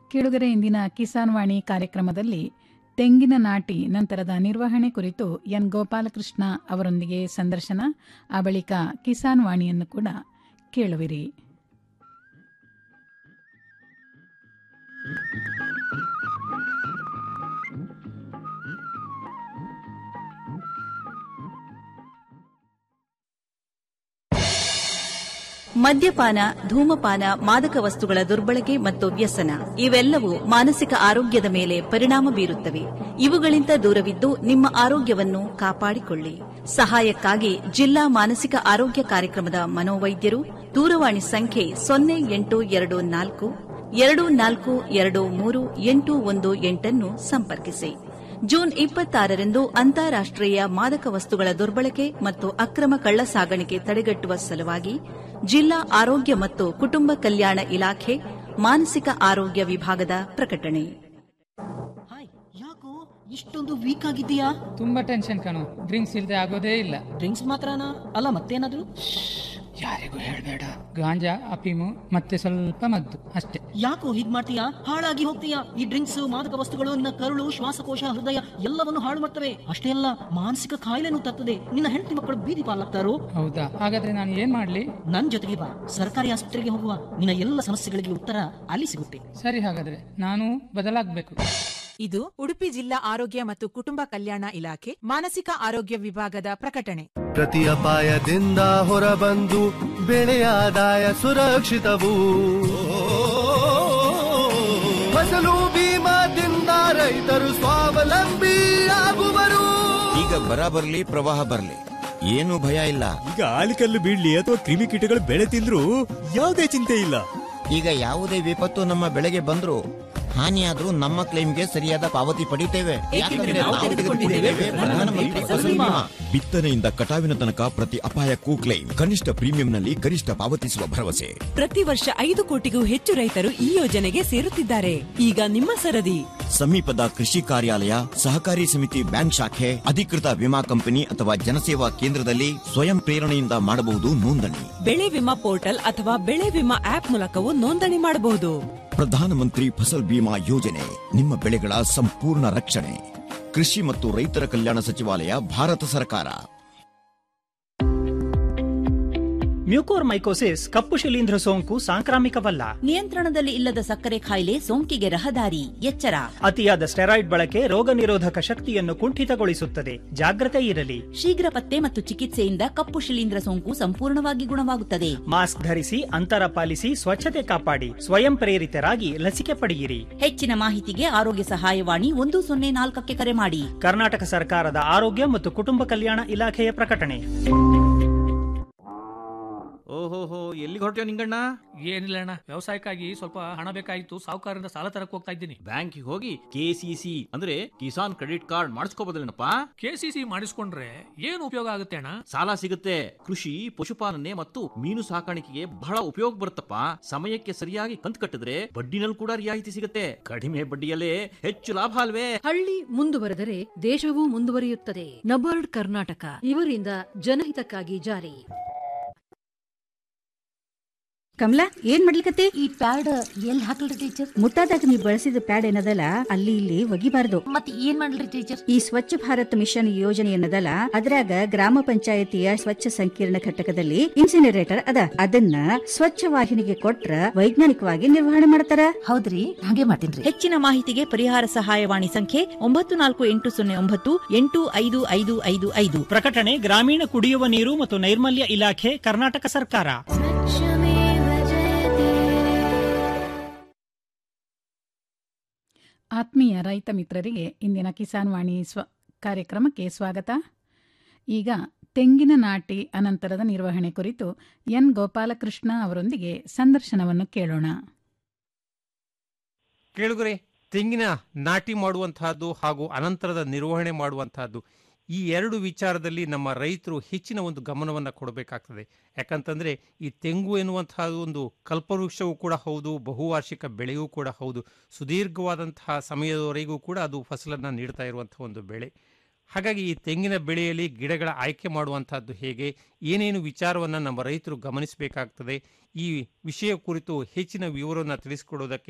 ಕೇಳುಗರೆ ಇಂದಿನ ಕಿಸಾನ್ ವಾಣಿ ಕಾರ್ಯಕ್ರಮದಲ್ಲಿ ತೆಂಗಿನ ನಾಟಿ ನಂತರದ ನಿರ್ವಹಣೆ ಕುರಿತು ಎನ್ ಗೋಪಾಲಕೃಷ್ಣ ಅವರೊಂದಿಗೆ ಸಂದರ್ಶನ ಆ ಬಳಿಕ ಕಿಸಾನ್ ವಾಣಿಯನ್ನು ಕೂಡ ಕೇಳುವಿರಿ ಮದ್ಯಪಾನ ಧೂಮಪಾನ ಮಾದಕ ವಸ್ತುಗಳ ದುರ್ಬಳಕೆ ಮತ್ತು ವ್ಯಸನ ಇವೆಲ್ಲವೂ ಮಾನಸಿಕ ಆರೋಗ್ಯದ ಮೇಲೆ ಪರಿಣಾಮ ಬೀರುತ್ತವೆ ಇವುಗಳಿಂದ ದೂರವಿದ್ದು ನಿಮ್ಮ ಆರೋಗ್ಯವನ್ನು ಕಾಪಾಡಿಕೊಳ್ಳಿ ಸಹಾಯಕ್ಕಾಗಿ ಜಿಲ್ಲಾ ಮಾನಸಿಕ ಆರೋಗ್ಯ ಕಾರ್ಯಕ್ರಮದ ಮನೋವೈದ್ಯರು ದೂರವಾಣಿ ಸಂಖ್ಯೆ ಸೊನ್ನೆ ಎಂಟು ಎರಡು ನಾಲ್ಕು ಎರಡು ನಾಲ್ಕು ಎರಡು ಮೂರು ಎಂಟು ಒಂದು ಎಂಟನ್ನು ಸಂಪರ್ಕಿಸಿ ಜೂನ್ ಇಪ್ಪತ್ತಾರರಂದು ಅಂತಾರಾಷ್ಟೀಯ ಮಾದಕ ವಸ್ತುಗಳ ದುರ್ಬಳಕೆ ಮತ್ತು ಅಕ್ರಮ ಕಳ್ಳ ಸಾಗಾಣಿಕೆ ತಡೆಗಟ್ಟುವ ಸಲುವಾಗಿ ಜಿಲ್ಲಾ ಆರೋಗ್ಯ ಮತ್ತು ಕುಟುಂಬ ಕಲ್ಯಾಣ ಇಲಾಖೆ ಮಾನಸಿಕ ಆರೋಗ್ಯ ವಿಭಾಗದ ಪ್ರಕಟಣೆ ಹಾಯ್ ಯಾಕೋ ಇಷ್ಟೊಂದು ವೀಕ್ ಆಗಿದ್ದೀಯಾ ತುಂಬಾ ಟೆನ್ಷನ್ ಕಣೋ ಡ್ರಿಂಕ್ಸ್ ಇಲ್ಲದೆ ಆಗೋದೇ ಇಲ್ಲ ಡ್ರಿಂಕ್ಸ್ ಮಾತ್ರನಾ ಅಲ್ಲ ಮತ್ತೇನಾದ್ರು ಯಾರಿಗೂ ಹೇಳಬೇಡ ಗಾಂಜಾ ಅಫೀಮು ಮತ್ತೆ ಸ್ವಲ್ಪ ಮದ್ದು ಅಷ್ಟೇ ಯಾಕೋ ಹೀಗ್ ಮಾಡ್ತೀಯಾ ಹಾಳಾಗಿ ಹೋಗ್ತೀಯಾ ಈ ಡ್ರಿಂಕ್ಸ್ ಮಾದಕ ವಸ್ತುಗಳು ನಿನ್ನ ಕರುಳು ಶ್ವಾಸಕೋಶ ಹೃದಯ ಎಲ್ಲವನ್ನು ಹಾಳು ಮಾಡ್ತವೆ ಅಷ್ಟೇ ಅಲ್ಲ ಮಾನಸಿಕ ಕಾಯಿಲೆನೂ ತತ್ತದೆ ನಿನ್ನ ಹೆಂಡತಿ ಮಕ್ಕಳು ಬೀದಿ ಪಾಲಾಗ್ತಾರೋ ಹೌದಾ ಹಾಗಾದ್ರೆ ನಾನು ಏನ್ ಮಾಡ್ಲಿ ನನ್ ಜೊತೆಗೆ ಬಾ ಸರ್ಕಾರಿ ಆಸ್ಪತ್ರೆಗೆ ಹೋಗುವ ನಿನ್ನ ಎಲ್ಲ ಸಮಸ್ಯೆಗಳಿಗೆ ಉತ್ತರ ಅಲ್ಲಿ ಸಿಗುತ್ತೆ ಸರಿ ಹಾಗಾದ್ರೆ ನಾನು ಬದಲಾಗ್ಬೇಕು ಇದು ಉಡುಪಿ ಜಿಲ್ಲಾ ಆರೋಗ್ಯ ಮತ್ತು ಕುಟುಂಬ ಕಲ್ಯಾಣ ಇಲಾಖೆ ಮಾನಸಿಕ ಆರೋಗ್ಯ ವಿಭಾಗದ ಪ್ರಕಟಣೆ ಪ್ರತಿ ಅಪಾಯದಿಂದ ಹೊರಬಂದು ಬೆಳೆಯ ಆದಾಯ ಸುರಕ್ಷಿತವು ಫಸಲು ಬೀಮಾದಿಂದ ರೈತರು ಸ್ವಾವಲಂಬಿ ಆಗುವರು ಈಗ ಬರ ಬರ್ಲಿ ಪ್ರವಾಹ ಬರ್ಲಿ ಏನು ಭಯ ಇಲ್ಲ ಈಗ ಆಲಿಕಲ್ಲು ಬೀಳ್ಲಿ ಅಥವಾ ಕ್ರಿಮಿಕೀಟಗಳು ಬೆಳೆ ತಿಂದ್ರು ಯಾವುದೇ ಚಿಂತೆ ಇಲ್ಲ ಈಗ ಯಾವುದೇ ವಿಪತ್ತು ನಮ್ಮ ಬೆಳೆಗೆ ಬಂದ್ರು ಹಾನಿಯಾದ್ರೂ ನಮ್ಮ ಕ್ಲೈಮ್ಗೆ ಸರಿಯಾದ ಪಾವತಿ ಪಡಿತೇವೆ ಯಾಕಂದ್ರೆ ನಾವು ತೆಗೆದುಕೊಂಡಿದ್ದೇವೆ ಪ್ರಧಾನಮಂತ್ರಿ ಫಸಲ್ ಬಿಮಾ. ಬಿತ್ತನೆಯಿಂದ ಕಟಾವಿನ ತನಕ ಪ್ರತಿ ಅಪಾಯಕ್ಕೂ ಕ್ಲೈಮ್ ಕನಿಷ್ಠ ಪ್ರೀಮಿಯಂನಲ್ಲಿ ಗರಿಷ್ಠ ಪಾವತಿಸುವ ಭರವಸೆ ಪ್ರತಿ ವರ್ಷ ಐದು ಕೋಟಿಗೂ ಹೆಚ್ಚು ರೈತರು ಈ ಯೋಜನೆಗೆ ಸೇರುತ್ತಿದ್ದಾರೆ ಈಗ ನಿಮ್ಮ ಸರದಿ ಸಮೀಪದ ಕೃಷಿ ಕಾರ್ಯಾಲಯ ಸಹಕಾರಿ ಸಮಿತಿ ಬ್ಯಾಂಕ್ ಶಾಖೆ ಅಧಿಕೃತ ವಿಮಾ ಕಂಪನಿ ಅಥವಾ ಜನಸೇವಾ ಕೇಂದ್ರದಲ್ಲಿ ಸ್ವಯಂ ಪ್ರೇರಣೆಯಿಂದ ಮಾಡಬಹುದು ನೋಂದಣಿ ಬೆಳೆ ವಿಮಾ ಪೋರ್ಟಲ್ ಅಥವಾ ಬೆಳೆ ವಿಮಾ ಆಪ್ ಮೂಲಕವೂ ನೋಂದಣಿ ಮಾಡಬಹುದು ಪ್ರಧಾನಮಂತ್ರಿ ಫಸಲ್ ಬಿಮಾ ಯೋಜನೆ ನಿಮ್ಮ ಬೆಳೆಗಳ ಸಂಪೂರ್ಣ ರಕ್ಷಣೆ ಕೃಷಿ ಮತ್ತು ರೈತರ ಕಲ್ಯಾಣ ಸಚಿವಾಲಯ ಭಾರತ ಸರ್ಕಾರ ಮ್ಯೂಕೋರ್ ಮೈಕೋಸಿಸ್ ಕಪ್ಪು ಶಿಲೀಂಧ್ರ ಸೋಂಕು ಸಾಂಕ್ರಾಮಿಕವಲ್ಲ ನಿಯಂತ್ರಣದಲ್ಲಿ ಇಲ್ಲದ ಸಕ್ಕರೆ ಕಾಯಿಲೆ ಸೋಂಕಿಗೆ ರಹದಾರಿ ಎಚ್ಚರ ಅತಿಯಾದ ಸ್ಟೆರಾಯ್ಡ್ ಬಳಕೆ ರೋಗ ನಿರೋಧಕ ಶಕ್ತಿಯನ್ನು ಕುಂಠಿತಗೊಳಿಸುತ್ತದೆ ಜಾಗ್ರತೆ ಇರಲಿ ಶೀಘ್ರ ಪತ್ತೆ ಮತ್ತು ಚಿಕಿತ್ಸೆಯಿಂದ ಕಪ್ಪು ಶಿಲೀಂಧ್ರ ಸೋಂಕು ಸಂಪೂರ್ಣವಾಗಿ ಗುಣವಾಗುತ್ತದೆ ಮಾಸ್ಕ್ ಧರಿಸಿ ಅಂತರ ಪಾಲಿಸಿ ಸ್ವಚ್ಛತೆ ಕಾಪಾಡಿ ಸ್ವಯಂ ಪ್ರೇರಿತರಾಗಿ ಲಸಿಕೆ ಪಡೆಯಿರಿ ಹೆಚ್ಚಿನ ಮಾಹಿತಿಗೆ ಆರೋಗ್ಯ ಸಹಾಯವಾಣಿ ಒಂದು ಸೊನ್ನೆ ನಾಲ್ಕಕ್ಕೆ ಕರೆ ಮಾಡಿ ಕರ್ನಾಟಕ ಸರ್ಕಾರದ ಆರೋಗ್ಯ ಮತ್ತು ಕುಟುಂಬ ಕಲ್ಯಾಣ ಇಲಾಖೆಯ ಪ್ರಕಟಣೆ ಓಹೋಹೋ ಎಲ್ಲಿಗೆ ಹೊರಟ್ಯೋ ನಿಂಗಣ್ಣ ಏನಿಲ್ಲ ಅಣ್ಣ ವ್ಯವಸಾಯಕ್ಕಾಗಿ ಸ್ವಲ್ಪ ಹಣ ಬೇಕಾಗಿತ್ತು ಸಾಹುಕಾರರಿಂದ ಸಾಲ ತರಕ್ ಹೋಗ್ತಾ ಇದ್ದೀನಿ ಬ್ಯಾಂಕಿಗೆ ಹೋಗಿ ಕೆಸಿಸಿ ಅಂದ್ರೆ ಕಿಸಾನ್ ಕ್ರೆಡಿಟ್ ಕಾರ್ಡ್ ಮಾಡಿಸ್ಕೋಬೋದಲ್ಲೇನಪ್ಪ ಕೆಸಿಸಿ ಮಾಡಿಸ್ಕೊಂಡ್ರೆ ಏನು ಉಪಯೋಗ ಆಗುತ್ತೆ ಅಣ್ಣ ಸಾಲ ಸಿಗುತ್ತೆ ಕೃಷಿ ಪಶುಪಾಲನೆ ಮತ್ತು ಮೀನು ಸಾಕಾಣಿಕೆಗೆ ಬಹಳ ಉಪಯೋಗ ಬರುತ್ತಪ್ಪ ಸಮಯಕ್ಕೆ ಸರಿಯಾಗಿ ಕಂತು ಕಟ್ಟಿದ್ರೆ ಬಡ್ಡಿನಲ್ಲಿ ಕೂಡ ರಿಯಾಯಿತಿ ಸಿಗುತ್ತೆ ಕಡಿಮೆ ಬಡ್ಡಿಯಲ್ಲೇ ಹೆಚ್ಚು ಲಾಭ ಅಲ್ವೇ ಹಳ್ಳಿ ಮುಂದುವರೆದರೆ ದೇಶವೂ ಮುಂದುವರಿಯುತ್ತದೆ ನಬಾರ್ಡ್ ಕರ್ನಾಟಕ ಇವರಿಂದ ಜನಹಿತಕ್ಕಾಗಿ ಜಾರಿ ಕಮಲಾ ಏನ್ ಮಾಡ್ಲಿಕತ್ತೆ ಈ ಪ್ಯಾಡ್ ಎಲ್ಲಿ ಹಾಕಲ್ರಿ ಟೀಚರ್ ಮುಟ್ಟಾದಾಗ ನೀವು ಬಳಸಿದ ಪ್ಯಾಡ್ ಏನದಲ್ಲ ಅಲ್ಲಿ ಇಲ್ಲಿ ಒಗಿಬಾರ್ದು ಮತ್ತೆ ಏನ್ ಮಾಡ್ಲಿ ಟೀಚರ್ ಈ ಸ್ವಚ್ಛ ಭಾರತ್ ಮಿಷನ್ ಯೋಜನೆ ಏನದಲ್ಲ ಅದ್ರಾಗ ಗ್ರಾಮ ಪಂಚಾಯತಿಯ ಸ್ವಚ್ಛ ಸಂಕೀರ್ಣ ಘಟಕದಲ್ಲಿ ಇನ್ಸಿನರೇಟರ್ ಅದ ಅದನ್ನ ಸ್ವಚ್ಛ ವಾಹಿನಿಗೆ ಕೊಟ್ರ ವೈಜ್ಞಾನಿಕವಾಗಿ ನಿರ್ವಹಣೆ ಮಾಡ್ತಾರ ಹೌದ್ರಿ ಹಾಗೆ ಮಾಡ್ತೀನ್ರಿ ಹೆಚ್ಚಿನ ಮಾಹಿತಿಗೆ ಪರಿಹಾರ ಸಹಾಯವಾಣಿ ಸಂಖ್ಯೆ ಒಂಬತ್ತು ನಾಲ್ಕು ಎಂಟು ಸೊನ್ನೆ ಒಂಬತ್ತು ಎಂಟು ಐದು ಐದು ಐದು ಐದು ಪ್ರಕಟಣೆ ಗ್ರಾಮೀಣ ಕುಡಿಯುವ ನೀರು ಮತ್ತು ನೈರ್ಮಲ್ಯ ಇಲಾಖೆ ಕರ್ನಾಟಕ ಸರ್ಕಾರ ಆತ್ಮೀಯ ರೈತ ಮಿತ್ರರಿಗೆ ಇಂದಿನ ಕಿಸಾನ್ ವಾಣಿ ಸ್ವ ಕಾರ್ಯಕ್ರಮಕ್ಕೆ ಸ್ವಾಗತ ಈಗ ತೆಂಗಿನ ನಾಟಿ ಅನಂತರದ ನಿರ್ವಹಣೆ ಕುರಿತು ಎನ್ ಗೋಪಾಲಕೃಷ್ಣ ಅವರೊಂದಿಗೆ ಸಂದರ್ಶನವನ್ನು ಕೇಳೋಣ ಕೇಳುಗರೆ ತೆಂಗಿನ ನಾಟಿ ಮಾಡುವಂತಹದ್ದು ಹಾಗೂ ಅನಂತರದ ನಿರ್ವಹಣೆ ಮಾಡುವಂತಹದ್ದು ಈ ಎರಡು ವಿಚಾರದಲ್ಲಿ ನಮ್ಮ ರೈತರು ಹೆಚ್ಚಿನ ಒಂದು ಗಮನವನ್ನು ಕೊಡಬೇಕಾಗ್ತದೆ ಯಾಕಂತಂದರೆ ಈ ತೆಂಗು ಎನ್ನುವಂತಹದ್ದು ಒಂದು ಕಲ್ಪವೃಕ್ಷವೂ ಕೂಡ ಹೌದು ಬಹುವಾರ್ಷಿಕ ಬೆಳೆಯೂ ಕೂಡ ಹೌದು ಸುದೀರ್ಘವಾದಂತಹ ಸಮಯದವರೆಗೂ ಕೂಡ ಅದು ಫಸಲನ್ನು ನೀಡ್ತಾ ಇರುವಂತಹ ಒಂದು ಬೆಳೆ ಹಾಗಾಗಿ ಈ ತೆಂಗಿನ ಬೆಳೆಯಲ್ಲಿ ಗಿಡಗಳ ಆಯ್ಕೆ ಮಾಡುವಂತಹದ್ದು ಹೇಗೆ ಏನೇನು ವಿಚಾರವನ್ನು ನಮ್ಮ ರೈತರು ಗಮನಿಸಬೇಕಾಗ್ತದೆ ಈ ವಿಷಯ ಕುರಿತು ಹೆಚ್ಚಿನ ವಿವರವನ್ನು ತಿಳಿಸಿಕೊಡೋದಕ್ಕೆ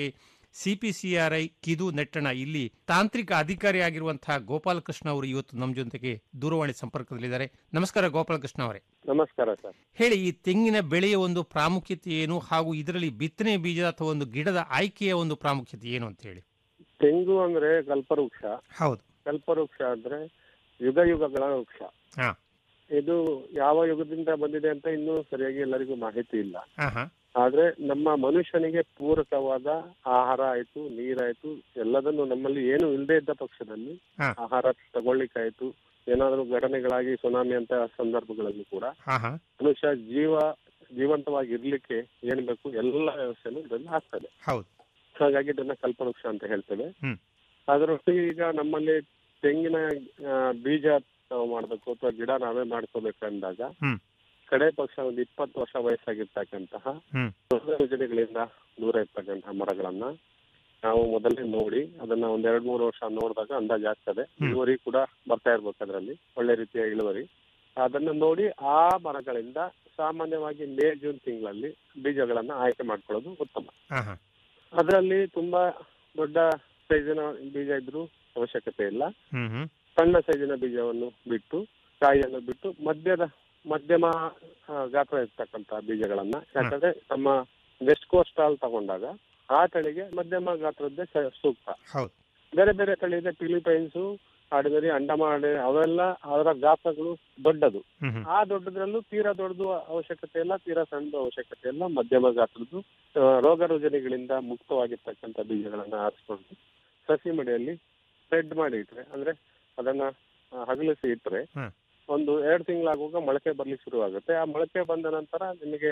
ಸಿಪಿಸಿಆರ್ಐ ಕಿದು ನೆಟ್ಟಣ ಇಲ್ಲಿ ತಾಂತ್ರಿಕ ಅಧಿಕಾರಿ ಆಗಿರುವಂತಹ ಗೋಪಾಲಕೃಷ್ಣ ಅವರು ಇವತ್ತು ನಮ್ಮ ಜೊತೆಗೆ ದೂರವಾಣಿ ಸಂಪರ್ಕದಲ್ಲಿದ್ದಾರೆ ನಮಸ್ಕಾರ ಗೋಪಾಲಕೃಷ್ಣ ಅವರೇ ನಮಸ್ಕಾರ ಸರ್ ಹೇಳಿ ಈ ತೆಂಗಿನ ಬೆಳೆಯ ಒಂದು ಪ್ರಾಮುಖ್ಯತೆ ಏನು ಹಾಗೂ ಇದರಲ್ಲಿ ಬಿತ್ತನೆ ಬೀಜ ಅಥವಾ ಒಂದು ಗಿಡದ ಆಯ್ಕೆಯ ಒಂದು ಪ್ರಾಮುಖ್ಯತೆ ಏನು ಅಂತ ಹೇಳಿ ತೆಂಗು ಅಂದ್ರೆ ಕಲ್ಪವೃಕ್ಷ ಹೌದು ಕಲ್ಪವೃಕ್ಷ ಅಂದ್ರೆ ಯುಗ ಯುಗಗಳ ವೃಕ್ಷ ಹಾ ಇದು ಯಾವ ಯುಗದಿಂದ ಬಂದಿದೆ ಅಂತ ಇನ್ನೂ ಸರಿಯಾಗಿ ಎಲ್ಲರಿಗೂ ಮಾಹಿತಿ ಇಲ್ಲ ಹಾ ಹಾ ಆದ್ರೆ ನಮ್ಮ ಮನುಷ್ಯನಿಗೆ ಪೂರಕವಾದ ಆಹಾರ ಆಯ್ತು ನೀರಾಯ್ತು ಎಲ್ಲದನ್ನು ನಮ್ಮಲ್ಲಿ ಏನು ಇಲ್ಲದೆ ಇದ್ದ ಪಕ್ಷದಲ್ಲಿ ಹಾ. ಆಹಾರ ತಗೊಳ್ಳಿಕ್ಕಾಯ್ತು ಏನಾದರೂ ಘಟನೆಗಳಾಗಿ ಸುನಾಮಿ ಅಂತ ಸಂದರ್ಭಗಳಲ್ಲಿ ಕೂಡ ಹಾ ಹಾ ಮನುಷ್ಯ ಜೀವ ಜೀವಂತವಾಗಿ ಇರ್ಲಿಕ್ಕೆ ಏನ್ ಬೇಕು ಎಲ್ಲ ವ್ಯವಸ್ಥೆನೂ ಇದರಲ್ಲಿ ಆಗ್ತದೆ ಹೌದು ಹಾಗಾಗಿ ಇದನ್ನ ಕಲ್ಪವೃಕ್ಷ ಅಂತ ಹೇಳ್ತೇವೆ ಹ್ಮ್. ಅದರೊಟ್ಟಿಗೆ ಈಗ ನಮ್ಮಲ್ಲಿ ತೆಂಗಿನ ಆ, ಬೀಜ ನಾವು ಮಾಡ್ಬೇಕು ಅಥವಾ ಗಿಡ ನಾವೇ ಮಾಡ್ಕೋಬೇಕು ಅಂದಾಗ ಹ್ಮ್. ಕಡೆ ಪಕ್ಷ ಒಂದು ಇಪ್ಪತ್ತು ವರ್ಷ ವಯಸ್ಸಾಗಿರ್ತಕ್ಕಂತಹ ಹ್ಮ್. ಯೋಜನೆಗಳಿಂದ ದೂರ ಇರ್ತಕ್ಕಂತಹ ಮರಗಳನ್ನ ನಾವು ಮೊದಲೇ ನೋಡಿ ಅದನ್ನ ಒಂದ್ ಎರಡ್ ಮೂರು ವರ್ಷ ನೋಡಿದಾಗ ಅಂದಾಜ್ ಆಗ್ತದೆ ಇಳುವರಿ ಕೂಡ ಬರ್ತಾ ಇರ್ಬೇಕು ಅದರಲ್ಲಿ ಒಳ್ಳೆ ರೀತಿಯ ಇಳುವರಿ ಅದನ್ನ ನೋಡಿ ಆ ಮರಗಳಿಂದ ಸಾಮಾನ್ಯವಾಗಿ ಮೇ ಜೂನ್ ತಿಂಗಳಲ್ಲಿ ಬೀಜಗಳನ್ನ ಆಯ್ಕೆ ಮಾಡ್ಕೊಳ್ಳೋದು ಉತ್ತಮ ಹಾ ಹಾ ಅದರಲ್ಲಿ ತುಂಬಾ ದೊಡ್ಡ ಸೈಜಿನ ಬೀಜ ಇದ್ರೂ ಅವಶ್ಯಕತೆ ಇಲ್ಲ ಹ್ಮ್ ಹ್ಮ್ ಸಣ್ಣ ಸೈಜಿನ ಬೀಜವನ್ನು ಬಿಟ್ಟು ಕಾಯಿಯನ್ನು ಬಿಟ್ಟು ಮಧ್ಯದ ಮಧ್ಯಮ ಆ, ಗಾತ್ರ ಇರ್ತಕ್ಕಂತ ಬೀಜಗಳನ್ನ ಯಾಕಂದ್ರೆ ನಮ್ಮ ವೆಸ್ಟ್ ಕೋಸ್ಟಲ್ ತಗೊಂಡಾಗ ಆ ತಳಿಗೆ ಮಧ್ಯಮ ಗಾತ್ರದ್ದೇ ಸ- ಸೂಕ್ತ ಹೌದು ಬೇರೆ ಬೇರೆ ತಳಿ ಇದೆ ಫಿಲಿಪೈನ್ಸು ಆರ್ಡಿನರಿ ಅಂಡಮಾನ್ ಅವೆಲ್ಲ ಅದರ ಗಾತ್ರಗಳು ದೊಡ್ಡದು ಹ್ಮ್ ಹ್ಮ್. ಆ ದೊಡ್ಡದ್ರಲ್ಲೂ ತೀರಾ ದೊಡ್ಡದು ಅವಶ್ಯಕತೆ ಇಲ್ಲ ತೀರಾ ಸಣ್ಣದು ಅವಶ್ಯಕತೆ ಇಲ್ಲ ಮಧ್ಯಮ ಗಾತ್ರದ್ದು ಆ, ರೋಗ ರುಜಿನಗಳಿಂದ ಮುಕ್ತವಾಗಿರ್ತಕ್ಕಂಥ ಬೀಜಗಳನ್ನ ಆರಿಸ್ಕೊಂಡು ಸಸಿ ಮಡಿಯಲ್ಲಿ ಸ್ಪ್ರೆಡ್ ಮಾಡಿ ಇಟ್ರೆ ಅಂದ್ರೆ ಅದನ್ನ ಆ, ಹಗಲಿಸಿ ಇಟ್ರೆ ಹ್ಮ್. ಒಂದು ಎರಡು ತಿಂಗಳಾಗುವಾಗ ಮೊಳಕೆ ಬರ್ಲಿಕ್ಕೆ ಶುರು ಆಗುತ್ತೆ ಆ ಮೊಳಕೆ ಬಂದ ನಂತರ ನಿಮಗೆ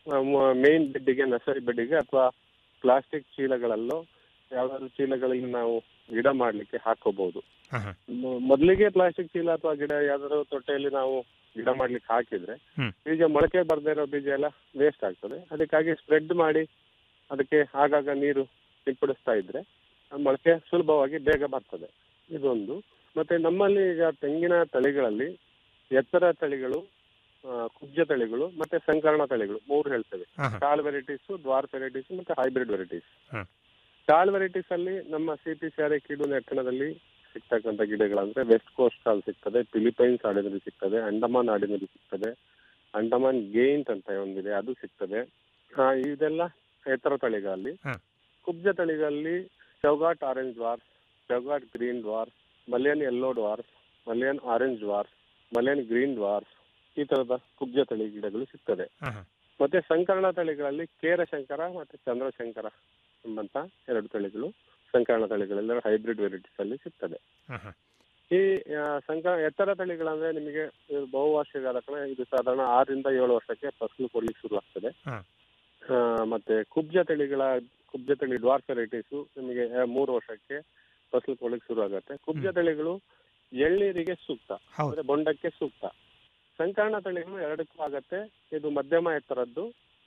ಮೇನ್ ಬೆಡ್ಡಿಗೆ ನರ್ಸರಿ ಬೆಡ್ಡಿಗೆ ಅಥವಾ ಪ್ಲಾಸ್ಟಿಕ್ ಚೀಲಗಳಲ್ಲೋ ಯಾವ್ದಾದ್ರು ಚೀಲಗಳಲ್ಲಿ ನಾವು ಗಿಡ ಮಾಡ್ಲಿಕ್ಕೆ ಹಾಕೋಬಹುದು ಹಾ ಹಾ ಮ- ಮೊದಲಿಗೆ ಪ್ಲಾಸ್ಟಿಕ್ ಚೀಲ ಅಥವಾ ಗಿಡ ಯಾವ್ದಾದ್ರು ತೊಟ್ಟೆಯಲ್ಲಿ ನಾವು ಗಿಡ ಮಾಡ್ಲಿಕ್ಕೆ ಹಾಕಿದ್ರೆ ಹ್ಮ್. ಬೀಜ ಮೊಳಕೆ ಬರ್ದೇ ಇರೋ ಬೀಜ ಎಲ್ಲ ವೇಸ್ಟ್ ಆಗ್ತದೆ ಅದಕ್ಕಾಗಿ ಸ್ಪ್ರೆಡ್ ಮಾಡಿ ಅದಕ್ಕೆ ಆಗಾಗ ನೀರು ಸಿಂಪಡಿಸ್ತಾ ಇದ್ರೆ ಆ ಮೊಳಕೆ ಸುಲಭವಾಗಿ ಬೇಗ ಬರ್ತದೆ ಇದೊಂದು ಮತ್ತೆ ನಮ್ಮಲ್ಲಿ ಈಗ ತೆಂಗಿನ ತಳಿಗಳಲ್ಲಿ ಎತ್ತರ ತಳಿಗಳು ಆ, ಕುಬ್ಜ ತಳಿಗಳು ಮತ್ತೆ ಸಂಕರಣ ತಳಿಗಳು ಮೂರು ಹೇಳ್ತೇವೆ ಹಾ ಹಾ ಕಾಲ್ ವೆರೈಟೀಸ್ ದ್ವಾರ್ ವೆರೈಟೀಸ್ ಮತ್ತೆ ಹೈಬ್ರಿಡ್ ವೆರೈಟೀಸ್ ಹಾ. ಕಾಲ್ ವೆರೈಟೀಸ್ ಅಲ್ಲಿ ನಮ್ಮ C P C R Kidu ನೆಟ್ಟಣದಲ್ಲಿ ಸಿಗ್ತಕ್ಕಂಥ ಗಿಡಗಳಂದ್ರೆ ವೆಸ್ಟ್ ಕೋಸ್ಟ್ ಅಲ್ಲಿ ಸಿಗ್ತದೆ ಫಿಲಿಪೈನ್ಸ್ ಆಡಿನರಿ ಸಿಗ್ತದೆ ಅಂಡಮಾನ್ ಆಡಿನರಿ ಸಿಗ್ತದೆ ಅಂಡಮಾನ್ ಗೇಂಟ್ ಅಂತ ಒಂದಿದೆ ಅದು ಸಿಗ್ತದೆ ಆ, ಇದೆಲ್ಲ ಎತ್ತರ ತಳಿಗಳಲ್ಲಿ ಹಾ. ಕುಬ್ಜ ತಳಿಗಳಲ್ಲಿ Chowghat orange dwarf Chowghat green dwarf Malayan yellow dwarf Malayan orange dwarf Malayan green dwarf ಈ ತರದ ಕುಬ್ಜ ತಳಿ ಗಿಡಗಳು ಸಿಗ್ತದೆ ಹಾ ಹಾ ಮತ್ತೆ ಸಂಕರಣ ತಳಿಗಳಲ್ಲಿ ಕೇರಶಂಕರ ಮತ್ತೆ ಚಂದ್ರಶಂಕರ ಎಂಬಂತ ಎರಡು ತಳಿಗಳು ಸಂಕರಣ ತಳಿಗಳೆಲ್ಲ ಹೈಬ್ರಿಡ್ ವೆರೈಟೀಸ್ ಅಲ್ಲಿ ಸಿಗ್ತದೆ ಹಾ ಹಾ ಈ ಆ, ಸಂಕ ಎತ್ತರ ತಳಿಗಳಂದ್ರೆ ನಿಮಗೆ ಇದು ಬಹುವಾರ್ಷಿಕ ಆದ ಕಾರಣ ಇದು ಸಾಧಾರಣ ಆರರಿಂದ ಏಳು ವರ್ಷಕ್ಕೆ ಫಸಲು ಕೊಡ್ಲಿಕ್ಕೆ ಶುರು ಆಗ್ತದೆ ಹಾ. ಆ, ಮತ್ತೆ ಕುಬ್ಜ ತಳಿಗಳ ಕುಬ್ಜ ತಳಿ ಡ್ವಾರ್ಫ್ ವೆರೈಟೀಸು ನಿಮಗೆ ಆ, ಮೂರು ವರ್ಷಕ್ಕೆ ಫಸಲು ಕೊಡ್ಲಿಕ್ಕೆ ಶುರು ಆಗುತ್ತೆ ಕುಬ್ಜ ತಳಿಗಳು ಎಳ್ನೀರಿಗೆ ಸೂಕ್ತ ಹೌದು. ಅಂದ್ರೆ ಬೊಂಡಕ್ಕೆ ಸೂಕ್ತ ಸಂಕರಣ ತಳಿಗಳು ಎರಡಕ್ಕೂ ಆಗತ್ತೆ ಇದು ಮಧ್ಯಮ ಎತ್ತರದ್ದು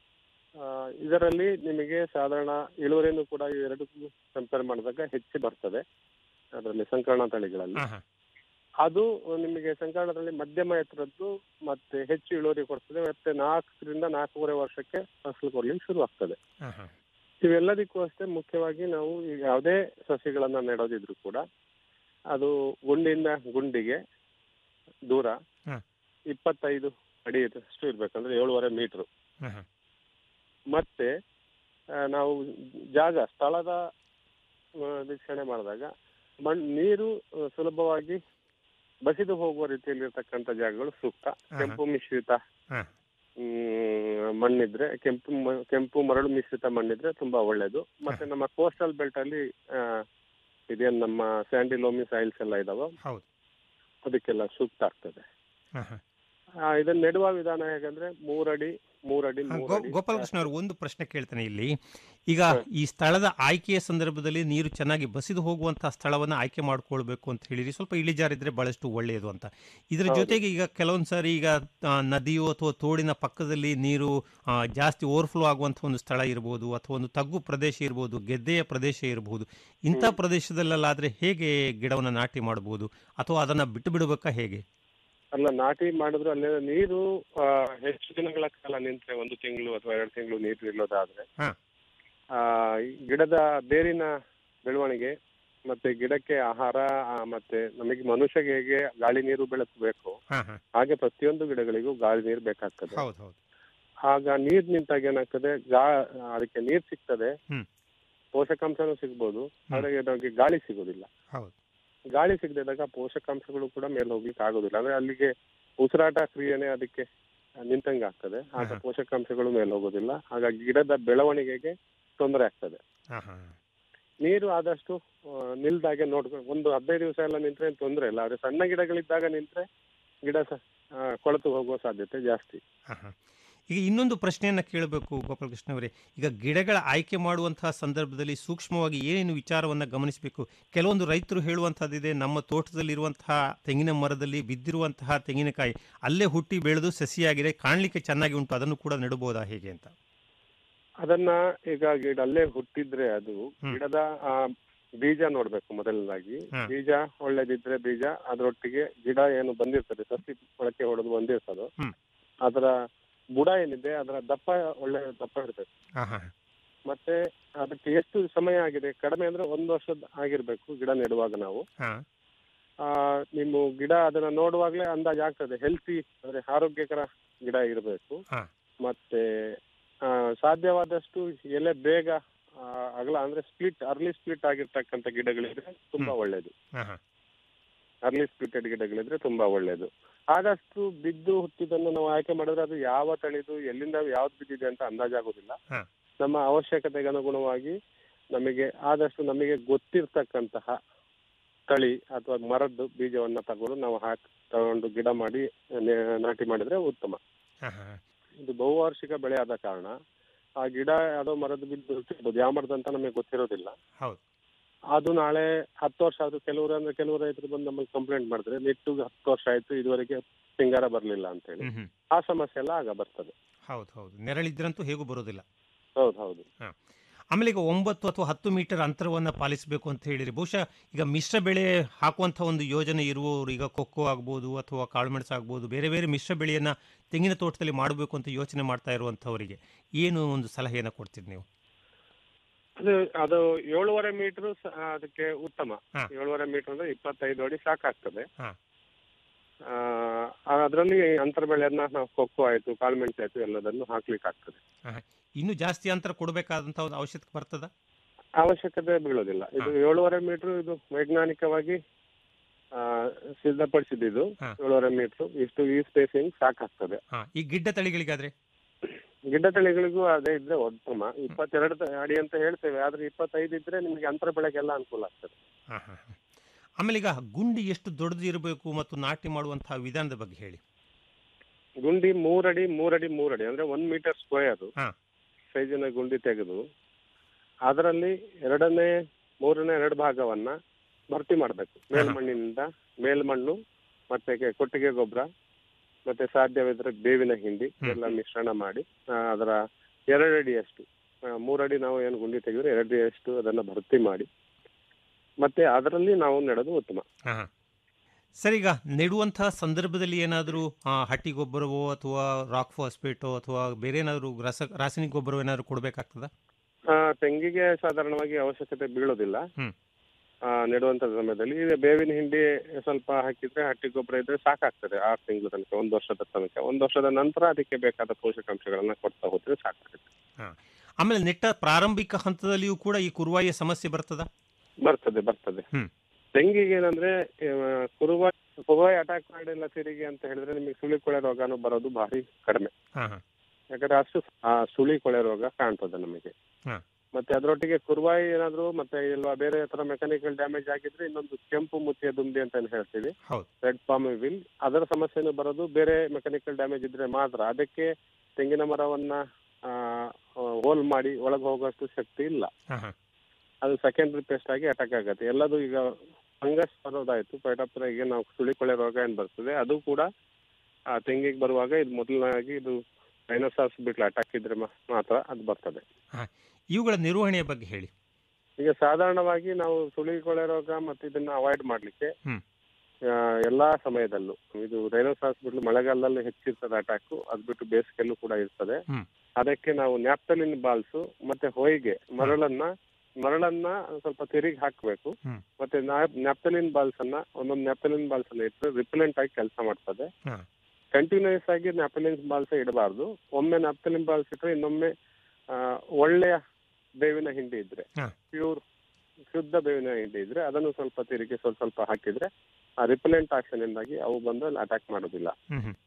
ಆ, ಇದರಲ್ಲಿ ನಿಮಗೆ ಸಾಧಾರಣ ಇಳುವರಿನೂ ಕೂಡ ಎರಡಕ್ಕೂ ಕಂಪೇರ್ ಮಾಡಿದಾಗ ಹೆಚ್ಚು ಬರ್ತದೆ ಅದರಲ್ಲಿ ಸಂಕರಣ ತಳಿಗಳಲ್ಲಿ ಹಾ ಹಾ ಅದು ನಿಮಗೆ ಸಂಕರಣದಲ್ಲಿ ಮಧ್ಯಮ ಎತ್ತರದ್ದು ಮತ್ತೆ ಹೆಚ್ಚು ಇಳುವರಿ ಕೊಡ್ತದೆ ಮತ್ತೆ ನಾಲ್ಕರಿಂದ ನಾಲ್ಕೂವರೆ ವರ್ಷಕ್ಕೆ ಫಸಲು ಕೊಡ್ಲಿಕ್ಕೆ ಶುರು ಆಗ್ತದೆ ಹಾ ಹಾ ಇವೆಲ್ಲದಕ್ಕೂ ಅಷ್ಟೇ ಮುಖ್ಯವಾಗಿ ನಾವು ಈಗ ಯಾವುದೇ ಸಸಿಗಳನ್ನ ನೆಡೋದಿದ್ರು ಕೂಡ ಅದು ಗುಂಡಿಯಿಂದ ಗುಂಡಿಗೆ ದೂರ ಹಾ. ಇಪ್ಪತ್ತೈದು ಅಡಿ ಅಷ್ಟು ಇರ್ಬೇಕಂದ್ರೆ ಏಳುವರೆ ಮೀಟರ್ ಹಾ ಹಾ ಮತ್ತೆ ಆ, ನಾವು ಜಾಗ ಸ್ಥಳದ ಆ, ವೀಕ್ಷಣೆ ಮಾಡಿದಾಗ ಮಣ್ ನೀರು ಆ, ಸುಲಭವಾಗಿ ಬಸಿದು ಹೋಗುವ ರೀತಿಯಲ್ಲಿ ಇರ್ತಕ್ಕಂಥ ಜಾಗಗಳು ಸೂಕ್ತ ಕೆಂಪು ಮಿಶ್ರಿತ ಹಾ. ಹ್ಮ್, ಮಣ್ಣಿದ್ರೆ ಕೆಂಪು ಮ- ಕೆಂಪು ಮರಳು ಮಿಶ್ರಿತ ಮಣ್ಣಿದ್ರೆ ತುಂಬಾ ಒಳ್ಳೇದು ಮತ್ತೆ ನಮ್ಮ ಕೋಸ್ಟಲ್ ಬೆಲ್ಟ್ ಅಲ್ಲಿ ಆ, ಇದೇನ್ ನಮ್ಮ ಸ್ಯಾಂಡಿ ಲೋಮಿ ಸಾಯಿಲ್ಸ್ ಎಲ್ಲ ಇದಾವ ಹೌದು ಅದಕ್ಕೆಲ್ಲ ಸೂಕ್ತ ಆಗ್ತದೆ ಹಾ ಹಾ ಆ, ಇದನ್ನ ನೆಡುವ ವಿಧಾನ ಹೇಗಂದ್ರೆ ಮೂರಡಿ ಮೂರಡಿ ಹಾ, ಮೂರಡಿ ಗೋ- ಗೋಪಾಲಕೃಷ್ಣ ಅವರು ಒಂದು ಪ್ರಶ್ನೆ ಕೇಳ್ತೇನೆ ಇಲ್ಲಿ ಈಗ ಈ ಸ್ಥಳದ ಆಯ್ಕೆಯ ಸಂದರ್ಭದಲ್ಲಿ ನೀರು ಚೆನ್ನಾಗಿ ಬಸಿದು ಹೋಗುವಂತಹ ಸ್ಥಳವನ್ನ ಆಯ್ಕೆ ಮಾಡ್ಕೊಳ್ಬೇಕು ಅಂತ ಹೇಳಿರಿ ಸ್ವಲ್ಪ ಇಳಿಜಾರಿದ್ರೆ ಬಹಳಷ್ಟು ಒಳ್ಳೆಯದು ಅಂತ ಇದರ ಹೌದು. ಜೊತೆಗೆ ಈಗ ಕೆಲವೊಂದು ಸಾರಿ ಈಗ ಆ, ನದಿಯೋ ಅಥವಾ ತೋಡಿನ ಪಕ್ಕದಲ್ಲಿ ನೀರು ಆ, ಜಾಸ್ತಿ ಓವರ್ಫ್ಲೋ ಆಗುವಂಥ ಒಂದು ಸ್ಥಳ ಇರಬಹುದು ಅಥವಾ ಒಂದು ತಗ್ಗು ಪ್ರದೇಶ ಇರಬಹುದು ಗೆದ್ದೆಯ ಪ್ರದೇಶ ಇರಬಹುದು ಇಂಥ ಪ್ರದೇಶದಲ್ಲಾದ್ರೆ ಹೇಗೆ ಗಿಡವನ್ನ ನಾಟಿ ಮಾಡಬಹುದು ಅಥವಾ ಅದನ್ನ ಬಿಟ್ಟು ಬಿಡಬೇಕಾ ಹೇಗೆ ಅಲ್ಲ ನಾಟಿ ಮಾಡಿದ್ರು ಅಲ್ಲಿ ನೀರು ಆ, ಹೆಚ್ಚು ದಿನಗಳ ಕಾಲ ನಿಂತ್ರೆ ಒಂದು ತಿಂಗಳು ಅಥವಾ ಎರಡು ತಿಂಗಳು ನೀರು ನಿಲ್ಲೋದಾದ್ರೆ ಹಾ. ಆ, ಈ ಗಿಡದ ಬೇರಿನ ಬೆಳವಣಿಗೆ ಮತ್ತೆ ಗಿಡಕ್ಕೆ ಆಹಾರ ಆ, ಮತ್ತೆ ನಮಗೆ ಮನುಷ್ಯಗೆ ಹೇಗೆ ಗಾಳಿ ನೀರು ಬೆಳೆಸಬೇಕು ಹಾ ಹಾ ಹಾಗೆ ಪ್ರತಿಯೊಂದು ಗಿಡಗಳಿಗೂ ಗಾಳಿ ನೀರು ಬೇಕಾಗ್ತದೆ ಹೌದು ಹೌದು ಆಗ ನೀರ್ ನಿಂತಾಗ ಏನಾಗ್ತದೆ ಗಾ ಅದಕ್ಕೆ ನೀರ್ ಸಿಗ್ತದೆ ಹ್ಮ್. ಪೋಷಕಾಂಶನೂ ಸಿಗ್ಬೋದು ಆದ್ರೆ ನಮಗೆ ಗಾಳಿ ಸಿಗೋದಿಲ್ಲ ಹೌದು ಗಾಳಿ ಸಿಗದಿದ್ದಾಗ ಪೋಷಕಾಂಶಗಳು ಕೂಡ ಮೇಲೆ ಹೋಗ್ಲಿಕ್ಕೆ ಆಗೋದಿಲ್ಲ ಅಂದ್ರೆ ಅಲ್ಲಿಗೆ ಉಸಿರಾಟ ಕ್ರಿಯೆನೇ ಅದಕ್ಕೆ ನಿಂತಂಗೆ ಆಗ್ತದೆ ಆಗ ಪೋಷಕಾಂಶಗಳು ಮೇಲೆ ಹೋಗೋದಿಲ್ಲ ಹಾಗಾಗಿ ಗಿಡದ ಬೆಳವಣಿಗೆಗೆ ತೊಂದರೆ ಆಗ್ತದೆ ಹಾ ಹಾ ನೀರು ಆದಷ್ಟು ಆ, ನಿಲ್ದಾಗೆ ನೋಡ್ಕೊಂಡು ಒಂದು ಹದಿನೈದು ದಿವಸ ಎಲ್ಲ ನಿಂತ್ರೆ ಏನ್ ತೊಂದರೆ ಇಲ್ಲ ಆದ್ರೆ ಸಣ್ಣ ಗಿಡಗಳಿದ್ದಾಗ ನಿಂತ್ರೆ ಗಿಡ ಸ ಆ, ಕೊಳೆತು ಹೋಗುವ ಸಾಧ್ಯತೆ ಜಾಸ್ತಿ ಹಾ, ಹಾ. ಈಗ ಇನ್ನೊಂದು ಪ್ರಶ್ನೆಯನ್ನ ಕೇಳಬೇಕು ಗೋಪಾಲಕೃಷ್ಣ ಅವರೇ ಈಗ ಗಿಡಗಳ ಆಯ್ಕೆ ಮಾಡುವಂತಹ ಸಂದರ್ಭದಲ್ಲಿ ಸೂಕ್ಷ್ಮವಾಗಿ ಏನೇನು ವಿಚಾರವನ್ನ ಗಮನಿಸಬೇಕು ಕೆಲವೊಂದು ರೈತರು ಹೇಳುವಂತಹದ್ದಿದೆ ನಮ್ಮ ತೋಟದಲ್ಲಿರುವಂತಹ ತೆಂಗಿನ ಮರದಲ್ಲಿ ಬಿದ್ದಿರುವಂತಹ ತೆಂಗಿನಕಾಯಿ ಅಲ್ಲೇ ಹುಟ್ಟಿ ಬೆಳೆದು ಸಸಿಯಾಗಿದೆ ಕಾಣಲಿಕ್ಕೆ ಚೆನ್ನಾಗಿ ಉಂಟು ಅದನ್ನು ಕೂಡ ನೆಡಬಹುದಾ ಹೇಗೆ ಅಂತ ಅದನ್ನ ಈಗ ಗಿಡ ಅಲ್ಲೇ ಹುಟ್ಟಿದ್ರೆ ಅದು ಗಿಡದ ಆ, ಬೀಜ ನೋಡ್ಬೇಕು ಮೊದಲನೇದಾಗಿ ಹಾ. ಬೀಜ ಒಳ್ಳೇದಿದ್ರೆ ಬೀಜ ಅದರೊಟ್ಟಿಗೆ ಗಿಡ ಏನು ಬಂದಿರ್ತದೆ ಸಸಿ ಮೊಳಕೆ ಹೊಡೆದು ಬಂದಿರ್ತದೋ ಹ್ಮ್. ಅದರ ಬುಡ ಏನಿದೆ ಅದರ ದಪ್ಪ ಒಳ್ಳೆ ದಪ್ಪ ಇರ್ಬೇಕು ಹಾ ಹಾ ಮತ್ತೆ ಅದಕ್ಕೆ ಎಷ್ಟು ಸಮಯ ಆಗಿದೆ ಕಡಿಮೆ ಅಂದ್ರೆ ಒಂದು ವರ್ಷದ ಆಗಿರ್ಬೇಕು ಗಿಡ ನೆಡುವಾಗ ನಾವು ಹಾ ಆ ನಿಮ್ಮ ಗಿಡ ಅದನ್ನ ನೋಡುವಾಗ್ಲೇ ಅಂದಾಜ್ ಆಗ್ತದೆ ಹೆಲ್ತಿ ಅಂದ್ರೆ ಆರೋಗ್ಯಕರ ಗಿಡ ಇರಬೇಕು ಹಾ ಮತ್ತೆ ಆ, ಸಾಧ್ಯವಾದಷ್ಟು ಎಲೆ ಬೇಗ ಆ, ಅಗಲ ಅಂದ್ರೆ ಸ್ಪ್ಲಿಟ್ ಅರ್ಲಿ ಸ್ಪ್ಲಿಟ್ ಆಗಿರ್ತಕ್ಕಂಥ ಗಿಡಗಳಿದ್ರೆ ತುಂಬಾ ಒಳ್ಳೇದು ಹಾ ಹಾ ಅರ್ಲಿ ಸ್ಪ್ಲಿಟೆಡ್ ಗಿಡಗಳಿದ್ರೆ ತುಂಬಾ ಒಳ್ಳೇದು ಆದಷ್ಟು ಬಿದ್ದು ಹುಟ್ಟಿದನ್ನು ನಾವು ಆಯ್ಕೆ ಮಾಡಿದ್ರೆ ಅದು ಯಾವ ತಳಿದು ಎಲ್ಲಿಂದ ಯಾವ್ದು ಬಿದ್ದಿದೆ ಅಂತ ಅಂದಾಜಾಗೋದಿಲ್ಲ ಹಾ. ನಮ್ಮ ಅವಶ್ಯಕತೆಗೆ ಅನುಗುಣವಾಗಿ ನಮಗೆ ಆದಷ್ಟು ನಮಗೆ ಗೊತ್ತಿರ್ತಕ್ಕಂತಹ ತಳಿ ಅಥವಾ ಮರದ್ದು ಬೀಜವನ್ನ ತಗೊಂಡು ನಾವು ಹಾಕಿ ತಗೊಂಡು ಗಿಡ ಮಾಡಿ ನೆ- ನಾಟಿ ಮಾಡಿದ್ರೆ ಉತ್ತಮ ಹಾ ಹಾ ಇದು ಬಹುವಾರ್ಷಿಕ ಬೆಳೆ ಆದ ಕಾರಣ ಆ ಗಿಡ ಯಾವುದೋ ಮರದ ಬಿದ್ದು ಹುಟ್ಟಿರ್ಬೋದು ಯಾವ ಮರದ ಅಂತ ನಮಗೆ ಗೊತ್ತಿರೋದಿಲ್ಲ ಹೌದು ಅದು ನಾಳೆ ಹತ್ತು ವರ್ಷ ಆದ್ರೂ ಕೆಲವರು ಅಂದ್ರೆ ಕೆಲವು ರೈತರು ಬಂದು ನಮಗೆ ಕಂಪ್ಲೇಂಟ್ ಮಾಡಿದ್ರೆ ನೆಟ್ಟು ಹತ್ತು ವರ್ಷ ಆಯ್ತು ಇದುವರೆಗೆ ಸಿಂಗಾರ ಬರ್ಲಿಲ್ಲ ಅಂತ ಹೇಳಿ ಹ್ಮ್ ಹ್ಮ್ ಆ ಸಮಸ್ಯೆ ಎಲ್ಲ ಆಗ ಬರ್ತದೆ ಹೌದು ಹೌದು ನೆರಳಿದ್ರಂತೂ ಹೇಗೂ ಬರೋದಿಲ್ಲ ಹೌದು ಹೌದು ಹಾ. ಆಮೇಲೆ ಈಗ ಒಂಬತ್ತು ಅಥವಾ ಹತ್ತು ಮೀಟರ್ ಅಂತರವನ್ನು ಪಾಲಿಸಬೇಕು ಅಂತ ಹೇಳಿರಿ ಬಹುಶಃ ಈಗ ಮಿಶ್ರ ಬೆಳೆ ಹಾಕುವಂಥ ಒಂದು ಯೋಜನೆ ಇರುವವರು ಈಗ ಕೊಕ್ಕೋ ಆಗ್ಬೋದು ಅಥವಾ ಕಾಳುಮೆಣಸು ಆಗ್ಬೋದು ಬೇರೆ ಬೇರೆ ಮಿಶ್ರ ಬೆಳೆಯನ್ನ ತೆಂಗಿನ ತೋಟದಲ್ಲಿ ಮಾಡಬೇಕು ಅಂತ ಯೋಚನೆ ಮಾಡ್ತಾ ಇರುವಂಥವರಿಗೆ ಏನು ಒಂದು ಸಲಹೆಯನ್ನು ಕೊಡ್ತೀರಿ ನೀವು ಅದು ಅದು ಏಳುವರೆ ಮೀಟರ್ ಅದಕ್ಕೆ ಉತ್ತಮ ಹಾ. ಏಳುವರೆ ಮೀಟರ್ ಅಂದ್ರೆ ಇಪ್ಪತ್ತೈದು ಅಡಿ ಸಾಕಾಗ್ತದೆ ಹಾ. ಆ, ಅದರಲ್ಲಿ ಅಂತರ ಬೆಳೆಯನ್ನ ನಾವು ಕೊಕ್ಕೋ ಆಯ್ತು ಕಾಳುಮೆಣಸು ಆಯ್ತು ಎಲ್ಲದನ್ನು ಹಾಕ್ಲಿಕ್ಕೆ ಆಗ್ತದೆ ಹಾ. ಇನ್ನೂ ಜಾಸ್ತಿ ಅಂತರ ಕೊಡಬೇಕಾದಂಥ ಒಂದು ಅವಶ್ಯಕತೆ ಬರ್ತದ ಅವಶ್ಯಕತೆ ಬೀಳೋದಿಲ್ಲ ಇದು ಏಳುವರೆ ಮೀಟರ್ ಇದು ವೈಜ್ಞಾನಿಕವಾಗಿ ಆ, ಸಿದ್ಧಪಡಿಸಿದ್ದು ಹಾ. ಏಳುವರೆ ಮೀಟರ್ ಇಷ್ಟು ಈ ಸ್ಪೇಸಿಂಗ್ ಸಾಕಾಗ್ತದೆ ಹಾ ಈ ಗಿಡ್ಡ ತಳಿಗಳಿಗಾದ್ರೆ ಗಿಡ್ಡ ತಳಿಗಳಿಗೂ ಅದೇ ಇದ್ರೆ ಉತ್ತಮ ಇಪ್ಪತ್ತೆರಡು ತ- ಅಡಿ ಅಂತ ಹೇಳ್ತೇವೆ ಆದ್ರೆ ಇಪ್ಪತ್ತೈದು ಇದ್ರೆ ನಿಮಗೆ ಅಂತರ ಬೆಳೆಗೆಲ್ಲ ಅನುಕೂಲ ಆಗ್ತದೆ ಹಾ ಹಾ ಹಾ. ಆಮೇಲೆ ಈಗ ಗುಂಡಿ ಎಷ್ಟು ದೊಡ್ಡದು ಇರಬೇಕು ಮತ್ತು ನಾಟಿ ಮಾಡುವಂತಹ ವಿಧಾನದ ಬಗ್ಗೆ ಹೇಳಿ ಗುಂಡಿ ಮೂರಡಿ ಮೂರಡಿ ಮೂರಡಿ ಅಂದ್ರೆ ಒಂದ್ ಮೀಟರ್ ಸ್ಕ್ವೇರ್ ಹಾ. ಸೈಜಿನ ಗುಂಡಿ ತೆಗೆದು ಅದರಲ್ಲಿ ಎರಡನೇ ಮೂರನೇ ಎರಡು ಭಾಗವನ್ನ ಭರ್ತಿ ಮಾಡಬೇಕು ಮೇಲ್ಮಣ್ಣಿನಿಂದ ಮೇಲ್ಮಣ್ಣು ಮತ್ತೆ ಕೆ- ಕೊಟ್ಟಿಗೆ ಗೊಬ್ಬರ ಮತ್ತೆ ಸಾಧ್ಯವಿದ್ರೆ ಬೇವಿನ ಹಿಂಡಿ ಎಲ್ಲ ಮಿಶ್ರಣ ಮಾಡಿ ಆ, ಅದರ ಎರಡಡಿಯಷ್ಟು ಆ, ಮೂರಡಿ ನಾವು ಏನು ಗುಂಡಿ ತೆಗೆದ್ರೆ ಎರಡಡಿಯಷ್ಟು ಅದನ್ನ ಭರ್ತಿ ಮಾಡಿ ಮತ್ತೆ ಅದರಲ್ಲಿ ನಾವು ನೆಡೋದು ಉತ್ತಮ ಹಾ ಹಾ. ಸರ್ ಈಗ ನೆಡುವಂತಹ ಸಂದರ್ಭದಲ್ಲಿ ಏನಾದರೂ ಹಟ್ಟಿ ಗೊಬ್ಬರವೋ ಅಥವಾ ರಾಕ್ ಫಾಸ್ಫೇಟೋ ಅಥವಾ ಬೇರೆ ಏನಾದರೂ ರಸ ರಾಸಾಯನಿಕ ಗೊಬ್ಬರ ಏನಾದರೂ ಕೊಡಬೇಕಾಗ್ತದ ಆ, ತೆಂಗಿಗೆ ಸಾಧಾರಣವಾಗಿ ಅವಶ್ಯಕತೆ ಬೀಳೋದಿಲ್ಲ ಹ್ಮ್. ಆ, ನೆಡುವಂತ ಸಮಯದಲ್ಲಿ ಈಗ ಬೇವಿನ ಹಿಂಡಿ ಸ್ವಲ್ಪ ಹಾಕಿದ್ರೆ ಹಟ್ಟಿ ಗೊಬ್ಬರ ಇದ್ರೆ ಸಾಕಾಗ್ತದೆ ಆರು ತಿಂಗಳ ತನಕ ಒಂದು ವರ್ಷದ ತನಕ ಒಂದು ವರ್ಷದ ನಂತರ ಅದಕ್ಕೆ ಬೇಕಾದ ಪೋಷಕಾಂಶಗಳನ್ನ ಕೊಡ್ತಾ ಹೋದ್ರೆ ಸಾಕಾಗುತ್ತೆ ಹಾ. ಆಮೇಲೆ ನೆಟ್ಟ ಪ್ರಾರಂಭಿಕ ಹಂತದಲ್ಲಿಯೂ ಕೂಡ ಈ ಕುರುವಾಯಿಯ ಸಮಸ್ಯೆ ಬರ್ತದ ಬರ್ತದೆ ಬರ್ತದೆ ಹ್ಮ್. ತೆಂಗಿಗೆ ಏನಂದ್ರೆ ಆ, ಕುರುವ ಕುರುವಾಯಿ ಅಟ್ಯಾಕ್ ಮಾಡಿಲ್ಲ ಸಿರಿಗೆ ಅಂತ ಹೇಳಿದ್ರೆ ನಿಮಗೆ ಸುಳಿ ಕೊಳೆ ರೋಗನು ಬರೋದು ಭಾರಿ ಕಡಿಮೆ ಹಾ ಹಾ ಯಾಕಂದ್ರೆ ಅಷ್ಟು ಆ ಸುಳಿ ಕೊಳೆ ರೋಗ ಕಾಣ್ತದೆ ನಮಗೆ ಹಾ. ಮತ್ತೆ ಅದರೊಟ್ಟಿಗೆ ಕುರುವಾಯಿ ಏನಾದ್ರು ಮತ್ತೆ ಇಲ್ವಾ ಬೇರೆ ತರ ಮೆಕ್ಯಾನಿಕಲ್ ಡ್ಯಾಮೇಜ್ ಆಗಿದ್ರೆ ಇನ್ನೊಂದು ಕೆಂಪು ಮುತ್ತಿಯ ದುಂಬಿ ಅಂತ ಏನ್ ಹೇಳ್ತೀವಿ ಹೌದು ರೆಡ್ ಪಾಮ್ ವಿಲ್ ಅದರ ಸಮಸ್ಯೆನೂ ಬರೋದು ಬೇರೆ ಮೆಕ್ಯಾನಿಕಲ್ ಡ್ಯಾಮೇಜ್ ಇದ್ರೆ ಮಾತ್ರ ಅದಕ್ಕೆ ತೆಂಗಿನ ಮರವನ್ನ ಹೋಲ್ ಮಾಡಿ ಒಳಗೆ ಹೋಗುವಷ್ಟು ಶಕ್ತಿ ಇಲ್ಲ ಹಾ ಹಾ ಅದು ಸೆಕೆಂಡ್ರಿ ಪೇಸ್ಟ್ ಆಗಿ ಅಟ್ಯಾಕ್ ಆಗುತ್ತೆ ಎಲ್ಲದು ಈಗ ಫಂಗಸ್ ಬರೋದಾಯ್ತು ಪೈಟಾಪ್ತರಾಗಿ ನಾವು ಸುಳಿಕೊಳೆ ರೋಗ ಏನ್ ಬರ್ತದೆ ಅದು ಕೂಡ ಆ ತೆಂಗಿಗೆ ಬರುವಾಗ ಇದು ಮೊದಲನಾಗಿ ಇದು ಡೈನೋಸಾರ್ಸ್ ಬಿಟ್ಲು ಅಟ್ಯಾಕ್ ಇದ್ರೆ ಮಾ- ಮಾತ್ರ ಅದು ಬರ್ತದೆ ಹಾ. ಇವುಗಳ ನಿರ್ವಹಣೆಯ ಬಗ್ಗೆ ಹೇಳಿ ಈಗ ಸಾಧಾರಣವಾಗಿ ನಾವು ಸುಳಿಕೊಳೆ ರೋಗ ಮತ್ತೆ ಇದನ್ನ ಅವಾಯ್ಡ್ ಮಾಡ್ಲಿಕ್ಕೆ ಹ್ಮ್. ಆ, ಎಲ್ಲಾ ಸಮಯದಲ್ಲೂ ಇದು ರೈನೋಸಾರ್ಸ್ ಬಿಟ್ಲು ಮಳೆಗಾಲದಲ್ಲಿ ಹೆಚ್ಚಿರ್ತದೆ ಅಟ್ಯಾಕ್ ಅದ್ ಬಿಟ್ಟು ಬೇಸಿಗೆಲ್ಲೂ ಕೂಡ ಇರ್ತದೆ ಹ್ಮ್. ಅದಕ್ಕೆ ನಾವು ನ್ಯಾಪ್ತಲಿನ್ ಬಾಲ್ಸು ಮತ್ತೆ ಹೊಯ್ಗೆ ಮರಳನ್ನ ಮರಳನ್ನ ಸ್ವಲ್ಪ ತಿರುಗಿ ಹಾಕ್ಬೇಕು ಹ್ಮ್. ಮತ್ತೆ ನ್ಯಾಪ್ತಲಿನ್ ಬಾಲ್ಸ್ ಅನ್ನ ಒಂದೊಂದು ನ್ಯಾಪ್ತಲಿನ್ ಬಾಲ್ಸ್ ಅನ್ನ ಇಟ್ಟರೆ ರಿಪೆಲೆಂಟ್ ಆಗಿ ಕೆಲಸ ಮಾಡ್ತದೆ ಹಾ. ಕಂಟಿನ್ಯೂಸ್ ಆಗಿ ನ್ಯಾಪ್ತಲಿನ್ ಬಾಲ್ಸ್ ಇಡಬಾರ್ದು ಒಮ್ಮೆ ನ್ಯಾಪ್ತಲಿನ್ ಬಾಲ್ಸ್ ಇಟ್ಟರೆ ಇನ್ನೊಮ್ಮೆ ಆ, ಒಳ್ಳೆಯ ಬೇವಿನ ಹಿಂಡಿ ಇದ್ರೆ ಹಾ. ಪ್ಯೂರ್ ಶುದ್ಧ ಬೇವಿನ ಹಿಂಡಿ ಇದ್ರೆ ಅದನ್ನು ಸ್ವಲ್ಪ ತಿರುಗಿ ಸ್ವಲ್ಪ ಸ್ವಲ್ಪ ಹಾಕಿದ್ರೆ ಆ ರಿಪೆಲೆಂಟ್ ಆಕ್ಷನ್ ಇಂದಾಗಿ ಅವು ಬಂದು ಅಲ್ಲಿ ಅಟ್ಯಾಕ್ ಮಾಡೋದಿಲ್ಲ ಹ್ಮ್ ಹ್ಮ್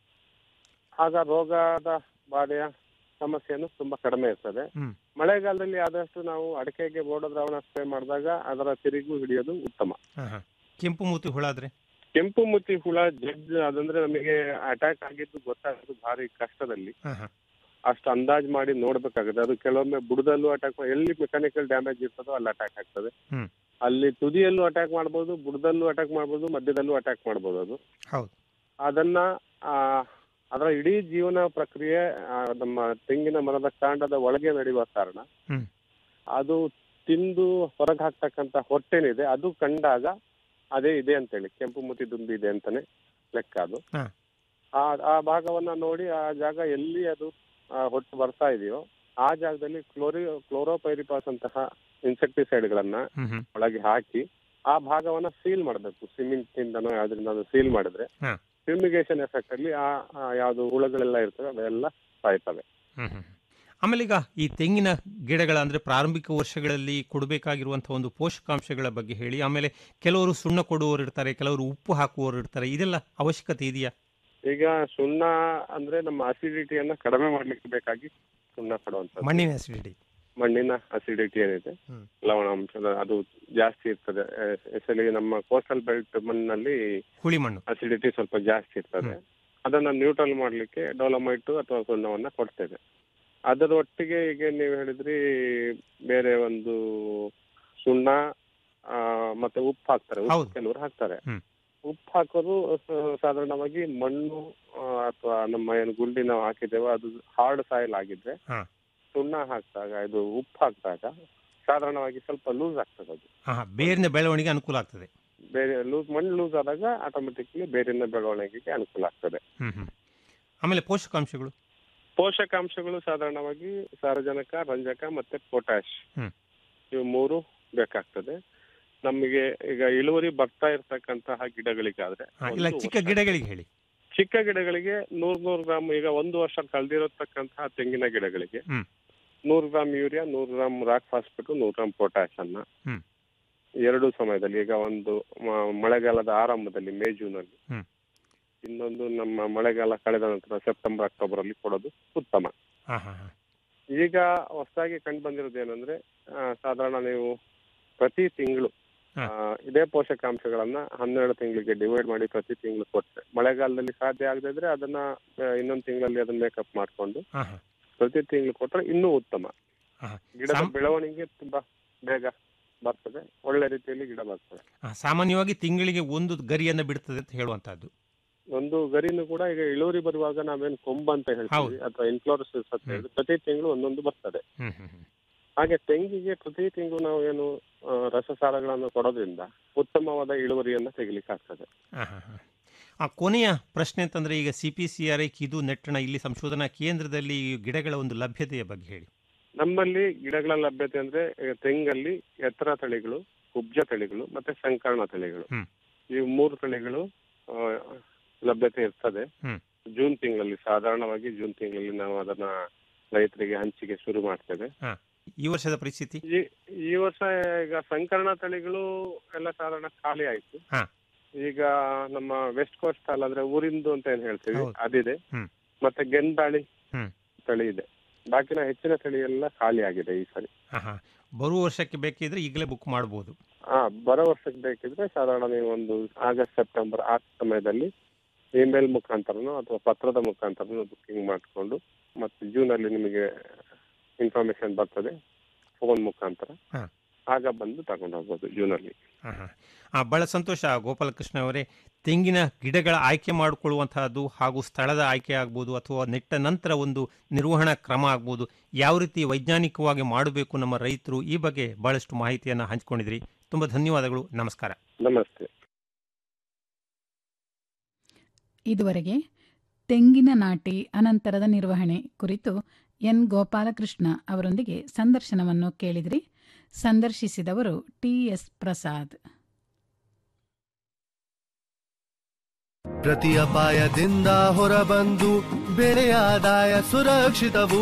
ಆಗ ರೋಗದ ಬಾಧೆಯ ಸಮಸ್ಯೆಯನ್ನು ತುಂಬಾ ಕಡಿಮೆ ಇರ್ತದೆ ಹ್ಮ್. ಮಳೆಗಾಲದಲ್ಲಿ ಆದಷ್ಟು ನಾವು ಅಡಿಕೆಗೆ ಬೋರ್ಡ ದ್ರಾವಣ ಸ್ಪ್ರೇ ಮಾಡಿದಾಗ ಅದರ ತಿರುಗು ಹಿಡಿಯೋದು ಉತ್ತಮ ಹಾ, ಹಾ. ಕೆಂಪು ಮೂತಿ ಹುಳ ಆದ್ರೆ ಕೆಂಪು ಮುತ್ತಿ ಹುಳ ಜಡ್ ಅದಂದ್ರೆ ನಮಗೆ ಅಟ್ಯಾಕ್ ಆಗಿದ್ದು ಗೊತ್ತಾಗೋದು ಭಾರಿ ಕಷ್ಟದಲ್ಲಿ ಹಾ, ಹಾ. ಅಷ್ಟು ಅಂದಾಜ್ ಮಾಡಿ ನೋಡ್ಬೇಕಾಗುತ್ತೆ ಅದು ಕೆಲವೊಮ್ಮೆ ಬುಡದಲ್ಲೂ ಅಟ್ಯಾಕ್ ಎಲ್ಲಿ ಮೆಕ್ಯಾನಿಕಲ್ ಡ್ಯಾಮೇಜ್ ಇರ್ತದೋ ಅಲ್ಲಿ ಅಟ್ಯಾಕ್ ಆಗ್ತದೆ ಹ್ಮ್. ಅಲ್ಲಿ ತುದಿಯಲ್ಲೂ ಅಟ್ಯಾಕ್ ಮಾಡ್ಬೋದು ಬುಡದಲ್ಲೂ ಅಟ್ಯಾಕ್ ಮಾಡ್ಬೋದು ಮಧ್ಯದಲ್ಲೂ ಅಟ್ಯಾಕ್ ಮಾಡ್ಬೋದು ಅದು ಹೌದು ಅದನ್ನ ಆ, ಅದರ ಇಡೀ ಜೀವನ ಪ್ರಕ್ರಿಯೆ ಆ, ನಮ್ಮ ತೆಂಗಿನ ಮರದ ಕಾಂಡದ ಒಳಗೆ ನಡೆಯುವ ಕಾರಣ ಹ್ಮ್. ಅದು ತಿಂದು ಹೊರಗೆ ಹಾಕ್ತಕ್ಕಂತ ಹೊಟ್ಟೆನಿದೆ ಅದು ಕಂಡಾಗ ಅದೇ ಇದೆ ಅಂತೇಳಿ ಕೆಂಪು ಮುತಿ ದುಂಬಿ ಇದೆ ಅಂತಾನೆ ಲೆಕ್ಕ ಅದು ಹಾ. ಆ ಆ ಭಾಗವನ್ನ ನೋಡಿ ಆ ಜಾಗ ಎಲ್ಲಿ ಅದು ಆ, ಹೊಟ್ಟು ಬರ್ತಾ ಇದೆಯೋ ಆ ಜಾಗದಲ್ಲಿ ಕ್ಲೋರಿ ಕ್ಲೋರೋಪೈರಿಪಾಸ್ ಅಂತಹ ಇನ್ಸೆಕ್ಟಿಸೈಡ್ ಗಳನ್ನ ಹ್ಮ್ ಹ್ಮ್ ಒಳಗೆ ಹಾಕಿ ಆ ಭಾಗವನ್ನ ಸೀಲ್ ಮಾಡಬೇಕು ಸಿಮೆಂಟ್ ಇಂದನೋ ಯಾವ್ದ್ರಿಂದ ಸೀಲ್ ಮಾಡಿದ್ರೆ ಹಾ. ಫ್ಯೂಮಿಗೇಷನ್ ಎಫೆಕ್ಟ್ ಅಲ್ಲಿ ಆ ಆ ಯಾವ್ದು ಹುಳಗಳೆಲ್ಲ ಇರ್ತವೆ ಅವೆಲ್ಲ ಸಾಯ್ತವೆ ಹ್ಮ್ ಹ್ಮ್. ಆಮೇಲೆ ಈಗ ಈ ತೆಂಗಿನ ಗಿಡಗಳ ಅಂದ್ರೆ ಪ್ರಾರಂಭಿಕ ವರ್ಷಗಳಲ್ಲಿ ಕೊಡಬೇಕಾಗಿರುವಂತಹ ಒಂದು ಪೋಷಕಾಂಶಗಳ ಬಗ್ಗೆ ಹೇಳಿ ಆಮೇಲೆ ಕೆಲವರು ಸುಣ್ಣ ಕೊಡುವವರು ಇರ್ತಾರೆ ಕೆಲವರು ಉಪ್ಪು ಹಾಕುವವರು ಇರ್ತಾರೆ ಇದೆಲ್ಲ ಅವಶ್ಯಕತೆ ಇದೆಯಾ ಈಗ ಸುಣ್ಣ ಅಂದ್ರೆ ನಮ್ಮ ಅಸಿಡಿಟಿಯನ್ನ ಕಡಿಮೆ ಮಾಡ್ಲಿಕ್ಕೆ ಬೇಕಾಗಿ ಸುಣ್ಣ ಕೊಡುವಂಥದ್ದು ಮಣ್ಣಿನ ಅಸಿಡಿಟಿ ಮಣ್ಣಿನ ಅಸಿಡಿಟಿ ಏನಿದೆ ಹ್ಮ್. ಲವಣಾಂಶದ ಅದು ಜಾಸ್ತಿ ಇರ್ತದೆ ಎಸ್ಪೆಷಲಿ ನಮ್ಮ ಕೋಸ್ಟಲ್ ಬೆಲ್ಟ್ ಮಣ್ಣಿನಲ್ಲಿ ಹುಳಿ ಮಣ್ಣು ಅಸಿಡಿಟಿ ಸ್ವಲ್ಪ ಜಾಸ್ತಿ ಇರ್ತದೆ ಅದನ್ನ ನ್ಯೂಟ್ರಲ್ ಮಾಡ್ಲಿಕ್ಕೆ ಡೋಲಮೈಟ್ ಅಥವಾ ಸುಣ್ಣವನ್ನ ಕೊಡ್ತೇವೆ ಅದರ ಒಟ್ಟಿಗೆ ಈಗ ನೀವು ಹೇಳಿದ್ರಿ ಬೇರೆ ಒಂದು ಸುಣ್ಣ ಆ, ಮತ್ತೆ ಉಪ್ಪು ಹಾಕ್ತಾರೆ ಉಪ್ಪು ಹೌದು. ಕೆಲವರು ಹಾಕ್ತಾರೆ ಹ್ಮ್. ಉಪ್ಪು ಹಾಕೋದು ಸ- ಸಾಧಾರಣವಾಗಿ ಮಣ್ಣು ಆ, ಅಥವಾ ನಮ್ಮ ಏನು ಗುಂಡಿ ನಾವು ಹಾಕಿದ್ದೇವೆ ಅದು ಹಾರ್ಡ್ ಸಾಯಿಲ್ ಆಗಿದ್ರೆ ಹಾ. ಸುಣ್ಣ ಹಾಕಿದಾಗ ಇದು ಉಪ್ಪು ಹಾಕಿದಾಗ ಸಾಧಾರಣವಾಗಿ ಸ್ವಲ್ಪ ಲೂಸ್ ಆಗ್ತದೆ ಅದು ಹಾ ಹಾ. ಬೇರಿನ ಬೆಳವಣಿಗೆ ಅನುಕೂಲ ಆಗ್ತದೆ ಬೇರೆ ಲೂಸ್ ಮಣ್ಣು ಲೂಸ್ ಆದಾಗ ಆಟೋಮೆಟಿಕ್ಲಿ ಬೇರಿನ ಬೆಳವಣಿಗೆಗೆ ಅನುಕೂಲ ಆಗ್ತದೆ ಹ್ಮ್ ಹ್ಮ್ ಆಮೇಲೆ ಪೋಷಕಾಂಶಗಳು ಪೋಷಕಾಂಶಗಳು ಸಾಧಾರಣವಾಗಿ ಸಾರಜನಕ ರಂಜಕ ಮತ್ತೆ ಪೊಟ್ಯಾಶ್ ಹ್ಮ್. ಇವು ಮೂರು ಬೇಕಾಗ್ತದೆ ನಮಗೆ ಈಗ ಇಳುವರಿ ಬರ್ತಾ ಇರ್ತಕ್ಕಂತಹ ಗಿಡಗಳಿಗಾದ್ರೆ ಹಾ, ಇಲ್ಲ ಒಂದು ಚಿಕ್ಕ ವರ್ಷ- ಗಿಡಗಳಿಗೆ ಹೇಳಿ ಚಿಕ್ಕ ಗಿಡಗಳಿಗೆ ನೂರ್ ನೂರು ಗ್ರಾಮ್ ಈಗ ಒಂದು ವರ್ಷ ಕಳೆದಿರತಕ್ಕಂತಹ ತೆಂಗಿನ ಗಿಡಗಳಿಗೆ ಹ್ಮ್. ನೂರು ಗ್ರಾಮ್ ಯೂರಿಯಾ ನೂರು ಗ್ರಾಮ್ ರಾಕ್ ಫಾಸ್ಫೇಟ್ ನೂರು ಗ್ರಾಮ್ ಪೊಟ್ಯಾಶ್ ಅನ್ನ ಹ್ಮ್. ಎರಡು ಸಮಯದಲ್ಲಿ ಈಗ ಒಂದು ಮ- ಮಳೆಗಾಲದ ಆರಂಭದಲ್ಲಿ ಮೇ ಜೂನ್ ಅಲ್ಲಿ ಹ್ಮ್. ಇನ್ನೊಂದು ನಮ್ಮ ಮಳೆಗಾಲ ಕಳೆದ ನಂತರ ಸೆಪ್ಟೆಂಬರ್ ಅಕ್ಟೋಬರ್ ಅಲ್ಲಿ ಕೊಡೋದು ಉತ್ತಮ ಹಾ ಹಾ ಹಾ. ಈಗ ಹೊಸದಾಗಿ ಕಂಡು ಬಂದಿರೋದು ಏನಂದ್ರೆ ಆ, ಸಾಧಾರಣ ನೀವು ಪ್ರತಿ ತಿಂಗಳು ಹಾ. ಇದೇ ಪೋಷಕಾಂಶಗಳನ್ನ ಹನ್ನೆರಡು ತಿಂಗಳಿಗೆ ಡಿವೈಡ್ ಮಾಡಿ ಪ್ರತಿ ತಿಂಗಳು ಕೊಟ್ರೆ ಮಳೆಗಾಲದಲ್ಲಿ ಸಾಧ್ಯ ಆಗದೆ ಇದ್ರೆ ಅದನ್ನ ಆ, ಇನ್ನೊಂದು ತಿಂಗಳಲ್ಲಿ ಅದನ್ನ ಮೇಕಪ್ ಮಾಡ್ಕೊಂಡು ಹಾ ಹಾ. ಪ್ರತಿ ತಿಂಗಳು ಕೊಟ್ರೆ ಇನ್ನೂ ಉತ್ತಮ ಹಾ. ಗಿಡದ ಸಾಮ್- ಬೆಳವಣಿಗೆ ತುಂಬಾ ಬೇಗ ಬರ್ತದೆ ಒಳ್ಳೆ ರೀತಿಯಲ್ಲಿ ಗಿಡ ಬರ್ತದೆ ಹಾ, ಸಾಮಾನ್ಯವಾಗಿ ತಿಂಗಳಿಗೆ ಒಂದು ಗರಿಯನ್ನ ಬಿಡ್ತದೆ ಅಂತ ಹೇಳುವಂತಹದ್ದು ಒಂದು ಗರಿನು ಕೂಡ ಈಗ ಇಳುವರಿ ಬರುವಾಗ ನಾವೇನು ಕೊಂಬ ಅಂತ ಹೌದು. ಹೇಳ್ತೀವಿ ಅಥವಾ ಇನ್ಫ್ಲೋರಸಸ್ ಅಂತ ಹೇಳಿ ಪ್ರತಿ ತಿಂಗಳು ಒಂದೊಂದು ಬರ್ತದೆ ಹ್ಮ್ ಹ್ಮ್ ಹ್ಮ್. ಹಾಗೆ ತೆಂಗಿಗೆ ಪ್ರತಿ ತಿಂಗಳು ನಾವು ಏನು ಆ, ರಸಸಾರಗಳನ್ನು ಕೊಡೋದ್ರಿಂದ ಉತ್ತಮವಾದ ಇಳುವರಿಯನ್ನ ತೆಗಿಲಿಕ್ಕೆ ಆಗ್ತದೆ ಹಾ, ಹಾ, ಹಾ. ಆ ಕೊನೆಯ ಪ್ರಶ್ನೆ ಅಂತಂದ್ರೆ ಈಗ C P C R I Kidu ನೆಟ್ಟಣ ಇಲ್ಲಿ ಸಂಶೋಧನಾ ಕೇಂದ್ರದಲ್ಲಿ ಈ ಗಿಡಗಳ ಒಂದು ಲಭ್ಯತೆಯ ಬಗ್ಗೆ ಹೇಳಿ ನಮ್ಮಲ್ಲಿ ಗಿಡಗಳ ಲಭ್ಯತೆ ಅಂದ್ರೆ ಈಗ ತೆಂಗಲ್ಲಿ ಎತ್ತರ ತಳಿಗಳು ಕುಬ್ಜ ತಳಿಗಳು ಮತ್ತೆ ಸಂಕರ್ಣ ತಳಿಗಳು ಹ್ಮ್. ಈ ಮೂರು ತಳಿಗಳು ಆ, ಲಭ್ಯತೆ ಇರ್ತದೆ ಹ್ಮ್. ಜೂನ್ ತಿಂಗಳಲ್ಲಿ ಸಾಧಾರಣವಾಗಿ ಜೂನ್ ತಿಂಗಳಲ್ಲಿ ನಾವು ಅದನ್ನ ರೈತರಿಗೆ ಹಂಚಿಕೆ ಶುರು ಮಾಡ್ತೇವೆ ಹಾ. ಈ ವರ್ಷದ ಪರಿಸ್ಥಿತಿ ಈ ಈ ವರ್ಷ ಈಗ ಸಂಕರ್ಣ ತಳಿಗಳು ಎಲ್ಲ ಸಾಧಾರಣ ಖಾಲಿ ಆಯ್ತು ಹಾ. ಈಗ ನಮ್ಮ ವೆಸ್ಟ್ ಕೋಸ್ಟ್ ಅಲ್ಲ ಅಂದ್ರೆ ಊರಿಂದು ಅಂತ ಏನ್ ಹೇಳ್ತೀವಿ ಹೌದು. ಅದಿದೆ ಹ್ಮ್. ಮತ್ತೆ ಗೆಂದಾಳಿ ಹ್ಮ್. ತಳಿ ಇದೆ ಬಾಕಿನ ಹೆಚ್ಚಿನ ತಳಿ ಎಲ್ಲ ಖಾಲಿ ಆಗಿದೆ ಈ ಸರಿ ಹಾ ಹಾ ಬರುವ ವರ್ಷಕ್ಕೆ ಬೇಕಿದ್ರೆ ಈಗಲೇ ಬುಕ್ ಮಾಡಬಹುದು ಹಾ ಬರೋ ವರ್ಷಕ್ಕೆ ಬೇಕಿದ್ರೆ ಸಾಧಾರಣ ನೀವು ಒಂದು ಆಗಸ್ಟ್ ಸೆಪ್ಟೆಂಬರ್ ಆ ಸಮಯದಲ್ಲಿ ಇಮೇಲ್ ಮುಖಾಂತರನೋ ಅಥವಾ ಪತ್ರದ ಮುಖಾಂತರನೋ ಬುಕ್ಕಿಂಗ್ ಮಾಡಿಕೊಂಡು ಮತ್ತೆ ಜೂನ್ ಅಲ್ಲಿ ನಿಮಗೆ ಇನ್ಫಾರ್ಮೇಶನ್ ಬರ್ತದೆ ಫೋನ್ ಮುಖಾಂತರ ಹಾ. ಆಗ ಬಂದು ತಗೊಂಡು ಹೋಗ್ಬೋದು ಜೂನ್ ಅಲ್ಲಿ ಹಾ ಹಾ ಆ, ಬಹಳ ಸಂತೋಷ ಗೋಪಾಲಕೃಷ್ಣ ಅವರೇ ತೆಂಗಿನ ಗಿಡಗಳ ಆಯ್ಕೆ ಮಾಡಿಕೊಳ್ಳುವಂತಹದ್ದು ಹಾಗೂ ಸ್ಥಳದ ಆಯ್ಕೆ ಆಗ್ಬೋದು ಅಥವಾ ನೆಟ್ಟ ನಂತರ ಒಂದು ನಿರ್ವಹಣಾ ಕ್ರಮ ಆಗ್ಬೋದು ಯಾವ ರೀತಿ ವೈಜ್ಞಾನಿಕವಾಗಿ ಮಾಡಬೇಕು ನಮ್ಮ ರೈತರು ಈ ಬಗ್ಗೆ ಬಹಳಷ್ಟು ಮಾಹಿತಿಯನ್ನು ಹಂಚಿಕೊಂಡಿದ್ರಿ ತುಂಬ ಧನ್ಯವಾದಗಳು ನಮಸ್ಕಾರ ನಮಸ್ತೆ ಇದುವರೆಗೆ ತೆಂಗಿನ ನಾಟಿ ಅನಂತರದ ನಿರ್ವಹಣೆ ಕುರಿತು ಎನ್ ಗೋಪಾಲಕೃಷ್ಣ ಅವರೊಂದಿಗೆ ಸಂದರ್ಶನವನ್ನು ಕೇಳಿದ್ರಿ ಸಂದರ್ಶಿಸಿದವರು ಟಿಎಸ್ ಪ್ರಸಾದ್ ಪ್ರತಿ ಅಪಾಯದಿಂದ ಹೊರಬಂದು ಬೆಳೆಯ ಆದಾಯ ಸುರಕ್ಷಿತವು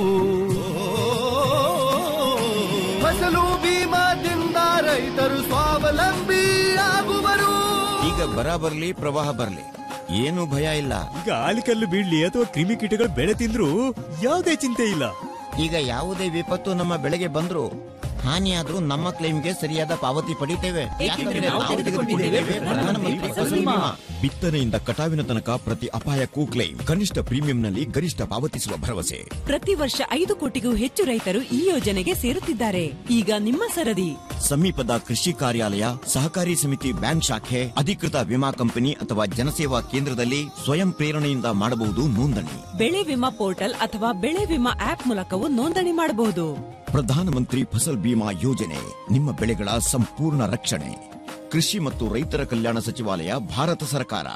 ಫಸಲು ಬೀಮಾದಿಂದ ರೈತರು ಸ್ವಾವಲಂಬಿ ಆಗುವರು ಈಗ ಬರ ಬರ್ಲಿ ಪ್ರವಾಹ ಬರ್ಲಿ ಏನು ಭಯ ಇಲ್ಲ ಈಗ ಆಲಿಕಲ್ಲು ಬೀಳ್ಲಿ ಅಥವಾ ಕ್ರಿಮಿಕೀಟಗಳು ಬೆಳೆ ತಿಂದ್ರು ಯಾವುದೇ ಚಿಂತೆ ಇಲ್ಲ ಈಗ ಯಾವುದೇ ವಿಪತ್ತು ನಮ್ಮ ಬೆಳೆಗೆ ಬಂದ್ರು ಹಾನಿಯಾದ್ರೂ ನಮ್ಮ ಕ್ಲೈಮ್ಗೆ ಸರಿಯಾದ ಪಾವತಿ ಪಡಿತೇವೆ ಯಾಕಂದ್ರೆ ನಾವು ತೆಗೆದುಕೊಂಡಿದ್ದೇವೆ ಪ್ರಧಾನಮಂತ್ರಿ ಫಸಲ್ ಬಿಮಾ. ಬಿತ್ತನೆಯಿಂದ ಕಟಾವಿನ ತನಕ ಪ್ರತಿ ಅಪಾಯಕ್ಕೂ ಕ್ಲೈಮ್ ಕನಿಷ್ಠ ಪ್ರೀಮಿಯಂನಲ್ಲಿ ಗರಿಷ್ಠ ಪಾವತಿಸುವ ಭರವಸೆ ಪ್ರತಿ ವರ್ಷ ಐದು ಕೋಟಿಗೂ ಹೆಚ್ಚು ರೈತರು ಈ ಯೋಜನೆಗೆ ಸೇರುತ್ತಿದ್ದಾರೆ ಈಗ ನಿಮ್ಮ ಸರದಿ ಸಮೀಪದ ಕೃಷಿ ಕಾರ್ಯಾಲಯ ಸಹಕಾರಿ ಸಮಿತಿ ಬ್ಯಾಂಕ್ ಶಾಖೆ ಅಧಿಕೃತ ವಿಮಾ ಕಂಪನಿ ಅಥವಾ ಜನಸೇವಾ ಕೇಂದ್ರದಲ್ಲಿ ಸ್ವಯಂ ಪ್ರೇರಣೆಯಿಂದ ಮಾಡಬಹುದು ನೋಂದಣಿ ಬೆಳೆ ವಿಮಾ ಪೋರ್ಟಲ್ ಅಥವಾ ಬೆಳೆ ವಿಮಾ ಆಪ್ ಮೂಲಕವೂ ನೋಂದಣಿ ಮಾಡಬಹುದು ಪ್ರಧಾನಮಂತ್ರಿ ಫಸಲ್ ಬಿಮಾ ಯೋಜನೆ ನಿಮ್ಮ ಬೆಳೆಗಳ ಸಂಪೂರ್ಣ ರಕ್ಷಣೆ ಕೃಷಿ ಮತ್ತು ರೈತರ ಕಲ್ಯಾಣ ಸಚಿವಾಲಯ ಭಾರತ ಸರ್ಕಾರ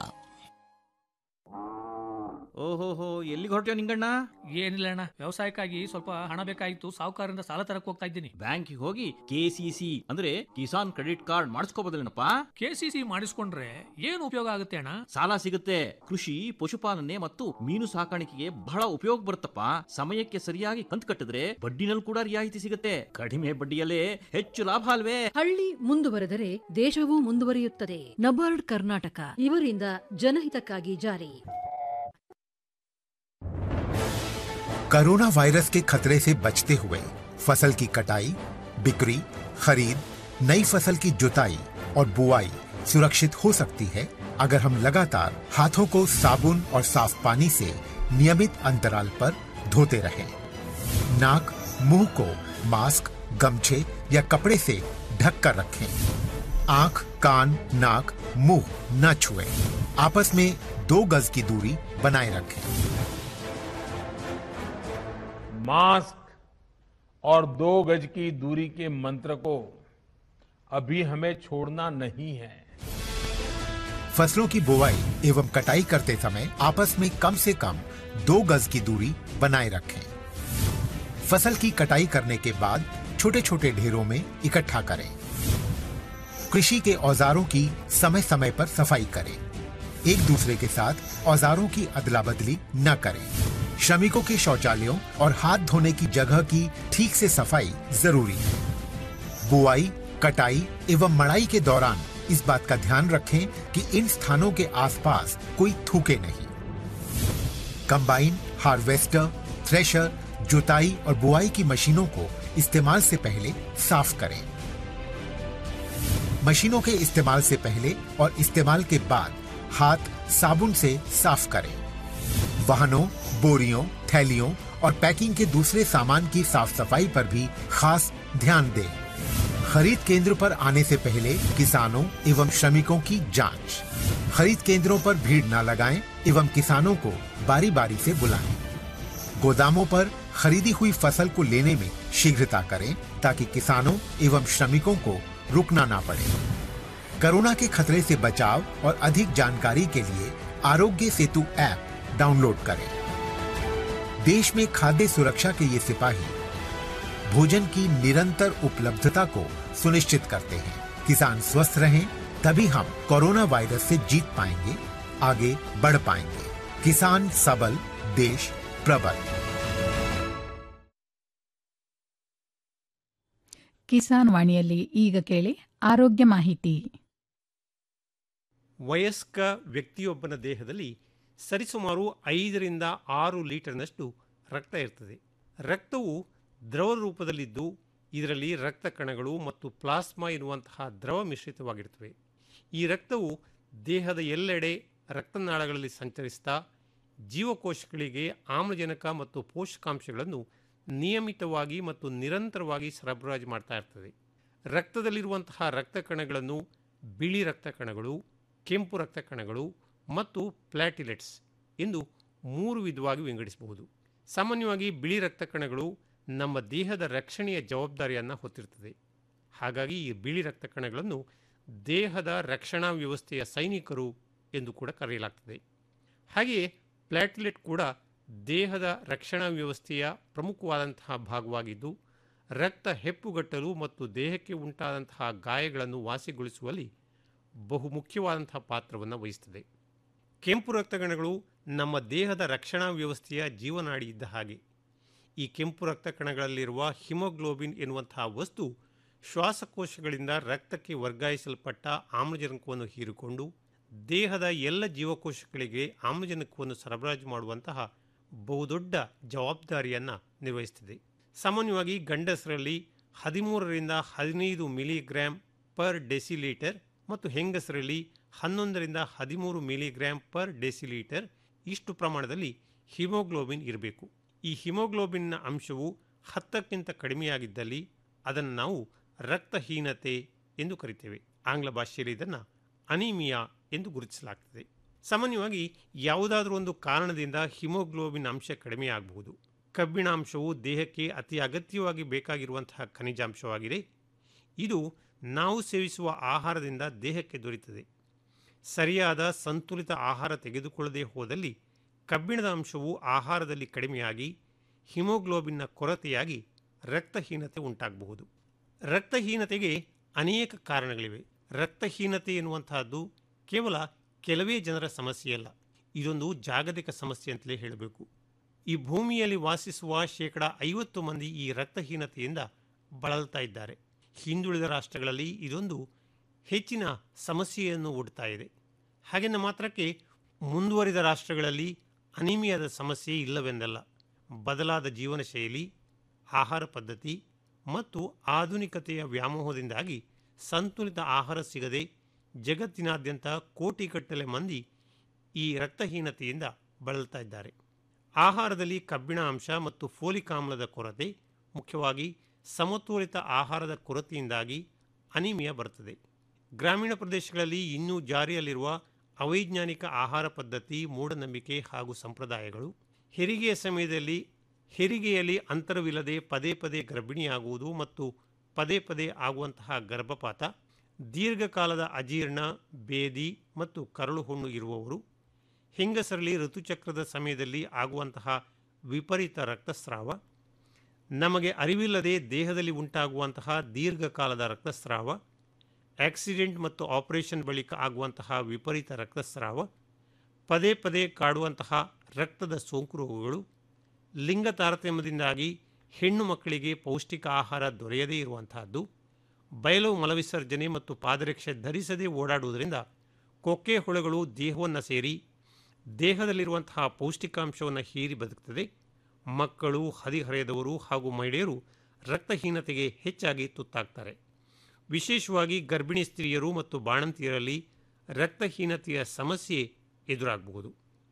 ಓಹೋಹೋ ಎಲ್ಲಿಗೆ ಹೊರಟ್ಯೋ ನಿಂಗಣ್ಣ ಏನಿಲ್ಲ ಅಣ್ಣ ವ್ಯವಸಾಯಕ್ಕಾಗಿ ಸ್ವಲ್ಪ ಹಣ ಬೇಕಾಗಿತ್ತು ಸಾಹುಕಾರರಿಂದ ಸಾಲ ತರಕ್ ಹೋಗ್ತಾ ಇದ್ದೀನಿ ಬ್ಯಾಂಕಿಗೆ ಹೋಗಿ ಕೆಸಿಸಿ ಅಂದ್ರೆ ಕಿಸಾನ್ ಕ್ರೆಡಿಟ್ ಕಾರ್ಡ್ ಮಾಡಿಸ್ಕೋಬೋದೇನಪ್ಪ ಕೆಸಿಸಿ ಮಾಡಿಸ್ಕೊಂಡ್ರೆ ಏನು ಉಪಯೋಗ ಆಗುತ್ತೆ ಅಣ್ಣ ಸಾಲ ಸಿಗುತ್ತೆ ಕೃಷಿ ಪಶುಪಾಲನೆ ಮತ್ತು ಮೀನು ಸಾಕಾಣಿಕೆಗೆ ಬಹಳ ಉಪಯೋಗ ಬರುತ್ತಪ್ಪ ಸಮಯಕ್ಕೆ ಸರಿಯಾಗಿ ಕಂತು ಕಟ್ಟಿದ್ರೆ ಬಡ್ಡಿನಲ್ಲಿ ಕೂಡ ರಿಯಾಯಿತಿ ಸಿಗುತ್ತೆ ಕಡಿಮೆ ಬಡ್ಡಿಯಲ್ಲೇ ಹೆಚ್ಚು ಲಾಭ ಅಲ್ವೇ ಹಳ್ಳಿ ಮುಂದುವರೆದರೆ ದೇಶವೂ ಮುಂದುವರಿಯುತ್ತದೆ ನಬಾರ್ಡ್ ಕರ್ನಾಟಕ ಇವರಿಂದ ಜನಹಿತಕ್ಕಾಗಿ ಜಾರಿ कोरोना वायरस के खतरे से बचते हुए फसल की कटाई बिक्री खरीद नई फसल की जुताई और बुआई सुरक्षित हो सकती है अगर हम लगातार हाथों को साबुन और साफ पानी से नियमित अंतराल पर धोते रहें। नाक मुंह को मास्क गमछे या कपड़े से ढक कर रखें आंख कान नाक मुंह न छुएं। आपस में दो गज की दूरी बनाए रखें मास्क और दो गज की दूरी के मंत्र को अभी हमें छोड़ना नहीं है फसलों की बुवाई एवं कटाई करते समय आपस में कम से कम दो गज की दूरी बनाए रखें फसल की कटाई करने के बाद छोटे छोटे ढेरों में इकट्ठा करें कृषि के औजारों की समय समय पर सफाई करें एक दूसरे के साथ औजारों की अदला बदली न करें श्रमिकों के शौचालयों और हाथ धोने की जगह की ठीक से सफाई जरूरी है बुआई कटाई एवं मड़ाई के दौरान इस बात का ध्यान रखें कि इन स्थानों के आसपास कोई थूके नहीं कंबाइन हार्वेस्टर थ्रेशर जुताई और बुआई की मशीनों को इस्तेमाल से पहले साफ करें मशीनों के इस्तेमाल से पहले और इस्तेमाल के बाद हाथ साबुन से साफ करें वाहनों बोरियों थैलियों और पैकिंग के दूसरे सामान की साफ सफाई पर भी खास ध्यान दें खरीद केंद्र पर आने से पहले किसानों एवं श्रमिकों की जांच खरीद केंद्रों पर भीड़ न लगाएं एवं किसानों को बारी बारी से बुलाएं गोदामों पर खरीदी हुई फसल को लेने में शीघ्रता करें ताकि किसानों एवं श्रमिकों को रुकना ना पड़े कोरोना के खतरे से बचाव और अधिक जानकारी के लिए आरोग्य सेतु ऐप डाउनलोड करें देश में खाद्य सुरक्षा के ये सिपाही भोजन की निरंतर उपलब्धता को सुनिश्चित करते हैं किसान स्वस्थ रहें तभी हम कोरोना वायरस से जीत पाएंगे आगे बढ़ पाएंगे किसान सबल देश प्रबल ಕಿಸಾನ್ ವಾಣಿಯಲ್ಲಿ ಈಗ ಕೇಳಿ ಆರೋಗ್ಯ ಮಾಹಿತಿ ವಯಸ್ಕ ವ್ಯಕ್ತಿಯೊಬ್ಬನ ದೇಹದಲ್ಲಿ ಸರಿಸುಮಾರು ಐದರಿಂದ ಆರು ಲೀಟರ್ನಷ್ಟು ರಕ್ತ ಇರ್ತದೆ ರಕ್ತವು ದ್ರವ ರೂಪದಲ್ಲಿದ್ದು ಇದರಲ್ಲಿ ರಕ್ತ ಕಣಗಳು ಮತ್ತು ಪ್ಲಾಸ್ಮಾ ಇರುವಂತಹ ದ್ರವ ಮಿಶ್ರಿತವಾಗಿರ್ತವೆ ಈ ರಕ್ತವು ದೇಹದ ಎಲ್ಲೆಡೆ ರಕ್ತನಾಳಗಳಲ್ಲಿ ಸಂಚರಿಸ್ತಾ ಜೀವಕೋಶಗಳಿಗೆ ಆಮ್ಲಜನಕ ಮತ್ತು ಪೋಷಕಾಂಶಗಳನ್ನು ನಿಯಮಿತವಾಗಿ ಮತ್ತು ನಿರಂತರವಾಗಿ ಸರಬರಾಜು ಮಾಡ್ತಾ ಇರ್ತದೆ ರಕ್ತದಲ್ಲಿರುವಂತಹ ರಕ್ತ ಕಣಗಳನ್ನು ಬಿಳಿ ರಕ್ತ ಕಣಗಳು ಕೆಂಪು ರಕ್ತ ಕಣಗಳು ಮತ್ತು ಪ್ಲಾಟಿಲೆಟ್ಸ್ ಎಂದು ಮೂರು ವಿಧವಾಗಿ ವಿಂಗಡಿಸಬಹುದು ಸಾಮಾನ್ಯವಾಗಿ ಬಿಳಿ ರಕ್ತ ಕಣಗಳು ನಮ್ಮ ದೇಹದ ರಕ್ಷಣೆಯ ಜವಾಬ್ದಾರಿಯನ್ನು ಹೊತ್ತಿರ್ತದೆ ಹಾಗಾಗಿ ಈ ಬಿಳಿ ರಕ್ತ ಕಣಗಳನ್ನು ದೇಹದ ರಕ್ಷಣಾ ವ್ಯವಸ್ಥೆಯ ಸೈನಿಕರು ಎಂದು ಕೂಡ ಕರೆಯಲಾಗ್ತದೆ ಹಾಗೆಯೇ ಪ್ಲಾಟಿಲೆಟ್ ಕೂಡ ದೇಹದ ರಕ್ಷಣಾ ವ್ಯವಸ್ಥೆಯ ಪ್ರಮುಖವಾದಂತಹ ಭಾಗವಾಗಿದ್ದು ರಕ್ತ ಹೆಪ್ಪುಗಟ್ಟಲು ಮತ್ತು ದೇಹಕ್ಕೆ ಉಂಟಾದಂತಹ ಗಾಯಗಳನ್ನು ವಾಸಿಗೊಳಿಸುವಲ್ಲಿ ಬಹುಮುಖ್ಯವಾದಂತಹ ಪಾತ್ರವನ್ನು ವಹಿಸುತ್ತದೆ ಕೆಂಪು ರಕ್ತಕಣಗಳು ನಮ್ಮ ದೇಹದ ರಕ್ಷಣಾ ವ್ಯವಸ್ಥೆಯ ಜೀವನಾಡಿ ಇದ್ದ ಹಾಗೆ ಈ ಕೆಂಪು ರಕ್ತ ಕಣಗಳಲ್ಲಿರುವ ಹಿಮೋಗ್ಲೋಬಿನ್ ಎನ್ನುವಂತಹ ವಸ್ತು ಶ್ವಾಸಕೋಶಗಳಿಂದ ರಕ್ತಕ್ಕೆ ವರ್ಗಾಯಿಸಲ್ಪಟ್ಟ ಆಮ್ಲಜನಕವನ್ನು ಹೀರಿಕೊಂಡು ದೇಹದ ಎಲ್ಲ ಜೀವಕೋಶಗಳಿಗೆ ಆಮ್ಲಜನಕವನ್ನು ಸರಬರಾಜು ಮಾಡುವಂತಹ ಬಹುದೊಡ್ಡ ಜವಾಬ್ದಾರಿಯನ್ನು ನಿರ್ವಹಿಸುತ್ತದೆ ಸಾಮಾನ್ಯವಾಗಿ ಗಂಡಸರಲ್ಲಿ ಹದಿಮೂರರಿಂದ ಹದಿನೈದು ಮಿಲಿಗ್ರಾಂ ಪರ್ ಡೆಸಿಲೀಟರ್ ಮತ್ತು ಹೆಂಗಸರಲ್ಲಿ ಹನ್ನೊಂದರಿಂದ ಹದಿಮೂರು ಮಿಲಿಗ್ರಾಂ ಪರ್ ಡೆಸಿಲೀಟರ್ ಇಷ್ಟು ಪ್ರಮಾಣದಲ್ಲಿ ಹಿಮೋಗ್ಲೋಬಿನ್ ಇರಬೇಕು ಈ ಹಿಮೋಗ್ಲೋಬಿನ್ನ ಅಂಶವು ಹತ್ತಕ್ಕಿಂತ ಕಡಿಮೆಯಾಗಿದ್ದಲ್ಲಿ ಅದನ್ನು ನಾವು ರಕ್ತಹೀನತೆ ಎಂದು ಕರಿತೇವೆ ಆಂಗ್ಲ ಭಾಷೆಯಲ್ಲಿ ಇದನ್ನು ಅನಿಮಿಯಾ ಎಂದು ಗುರುತಿಸಲಾಗ್ತದೆ ಸಾಮಾನ್ಯವಾಗಿ ಯಾವುದಾದ್ರೂ ಒಂದು ಕಾರಣದಿಂದ ಹಿಮೋಗ್ಲೋಬಿನ್ ಅಂಶ ಕಡಿಮೆಯಾಗಬಹುದು ಕಬ್ಬಿಣಾಂಶವು ದೇಹಕ್ಕೆ ಅತಿ ಅಗತ್ಯವಾಗಿ ಬೇಕಾಗಿರುವಂತಹ ಖನಿಜಾಂಶವಾಗಿದೆ ಇದು ನಾವು ಸೇವಿಸುವ ಆಹಾರದಿಂದ ದೇಹಕ್ಕೆ ದೊರೆಯುತ್ತದೆ ಸರಿಯಾದ ಸಂತುಲಿತ ಆಹಾರ ತೆಗೆದುಕೊಳ್ಳದೆ ಹೋದಲ್ಲಿ ಕಬ್ಬಿಣದ ಅಂಶವು ಆಹಾರದಲ್ಲಿ ಕಡಿಮೆಯಾಗಿ ಹಿಮೋಗ್ಲೋಬಿನ್ನ ಕೊರತೆಯಾಗಿ ರಕ್ತಹೀನತೆ ಉಂಟಾಗಬಹುದು ರಕ್ತಹೀನತೆಗೆ ಅನೇಕ ಕಾರಣಗಳಿವೆ ರಕ್ತಹೀನತೆ ಎನ್ನುವಂತಹದ್ದು ಕೇವಲ ಕೆಲವೇ ಜನರ ಸಮಸ್ಯೆಯಲ್ಲ ಇದೊಂದು ಜಾಗತಿಕ ಸಮಸ್ಯೆ ಅಂತಲೇ ಹೇಳಬೇಕು ಈ ಭೂಮಿಯಲ್ಲಿ ವಾಸಿಸುವ ಶೇಕಡ ಐವತ್ತು ಮಂದಿ ಈ ರಕ್ತಹೀನತೆಯಿಂದ ಬಳಲ್ತಾ ಇದ್ದಾರೆ ಹಿಂದುಳಿದ ರಾಷ್ಟ್ರಗಳಲ್ಲಿ ಇದೊಂದು ಹೆಚ್ಚಿನ ಸಮಸ್ಯೆಯನ್ನು ಒಡ್ತಾ ಇದೆ ಹಾಗೆಂದ ಮಾತ್ರಕ್ಕೆ ಮುಂದುವರಿದ ರಾಷ್ಟ್ರಗಳಲ್ಲಿ ಅನಿಮಿಯಾದ ಸಮಸ್ಯೆ ಇಲ್ಲವೆಂದಲ್ಲ ಬದಲಾದ ಜೀವನ ಶೈಲಿ ಆಹಾರ ಪದ್ಧತಿ ಮತ್ತು ಆಧುನಿಕತೆಯ ವ್ಯಾಮೋಹದಿಂದಾಗಿ ಸಂತುಲಿತ ಆಹಾರ ಸಿಗದೆ ಜಗತ್ತಿನಾದ್ಯಂತ ಕೋಟಿಗಟ್ಟಲೆ ಮಂದಿ ಈ ರಕ್ತಹೀನತೆಯಿಂದ ಬಳಲ್ತಾ ಇದ್ದಾರೆ ಆಹಾರದಲ್ಲಿ ಕಬ್ಬಿಣ ಅಂಶ ಮತ್ತು ಫೋಲಿಕ್ ಆಮ್ಲದ ಕೊರತೆ ಮುಖ್ಯವಾಗಿ ಸಮತೋಲಿತ ಆಹಾರದ ಕೊರತೆಯಿಂದಾಗಿ ಅನಿಮಿಯಾ ಬರುತ್ತದೆ ಗ್ರಾಮೀಣ ಪ್ರದೇಶಗಳಲ್ಲಿ ಇನ್ನೂ ಜಾರಿಯಲ್ಲಿರುವ ಅವೈಜ್ಞಾನಿಕ ಆಹಾರ ಪದ್ಧತಿ ಮೂಢನಂಬಿಕೆ ಹಾಗೂ ಸಂಪ್ರದಾಯಗಳು ಹೆರಿಗೆಯ ಸಮಯದಲ್ಲಿ ಹೆರಿಗೆಯಲ್ಲಿ ಅಂತರವಿಲ್ಲದೆ ಪದೇ ಪದೇ ಗರ್ಭಿಣಿಯಾಗುವುದು ಮತ್ತು ಪದೇ ಪದೇ ಆಗುವಂತಹ ಗರ್ಭಪಾತ ದೀರ್ಘಕಾಲದ ಅಜೀರ್ಣ ಬೇದಿ ಮತ್ತು ಕರಳು ಹುಣ್ಣು ಇರುವವರು ಹೆಂಗಸರಲ್ಲಿ ಋತುಚಕ್ರದ ಸಮಯದಲ್ಲಿ ಆಗುವಂತಹ ವಿಪರೀತ ರಕ್ತಸ್ರಾವ ನಮಗೆ ಅರಿವಿಲ್ಲದೆ ದೇಹದಲ್ಲಿ ಉಂಟಾಗುವಂತಹ ದೀರ್ಘಕಾಲದ ರಕ್ತಸ್ರಾವ ಆಕ್ಸಿಡೆಂಟ್ ಮತ್ತು ಆಪರೇಷನ್ ಬಳಿಕ ಆಗುವಂತಹ ವಿಪರೀತ ರಕ್ತಸ್ರಾವ ಪದೇ ಪದೇ ಕಾಡುವಂತಹ ರಕ್ತದ ಸೋಂಕು ರೋಗಗಳು ಲಿಂಗ ತಾರತಮ್ಯದಿಂದಾಗಿ ಹೆಣ್ಣು ಮಕ್ಕಳಿಗೆ ಪೌಷ್ಟಿಕ ಆಹಾರ ದೊರೆಯದೇ ಇರುವಂತಹದ್ದು ಬಯಲು ಮಲವಿಸರ್ಜನೆ ಮತ್ತು ಪಾದರಕ್ಷೆ ಧರಿಸದೇ ಓಡಾಡುವುದರಿಂದ ಕೊಕ್ಕೆ ಹುಳುಗಳು ದೇಹವನ್ನು ಸೇರಿ ದೇಹದಲ್ಲಿರುವಂತಹ ಪೌಷ್ಟಿಕಾಂಶವನ್ನು ಹೀರಿ ಬದುಕುತ್ತದೆ ಮಕ್ಕಳು ಹದಿಹರೆಯದವರು ಹಾಗೂ ಮಹಿಳೆಯರು ರಕ್ತಹೀನತೆಗೆ ಹೆಚ್ಚಾಗಿ ತುತ್ತಾಗ್ತಾರೆ ವಿಶೇಷವಾಗಿ ಗರ್ಭಿಣಿ ಸ್ತ್ರೀಯರು ಮತ್ತು ಬಾಣಂತಿಯರಲ್ಲಿ ರಕ್ತಹೀನತೆಯ ಸಮಸ್ಯೆ ಎದುರಾಗಬಹುದು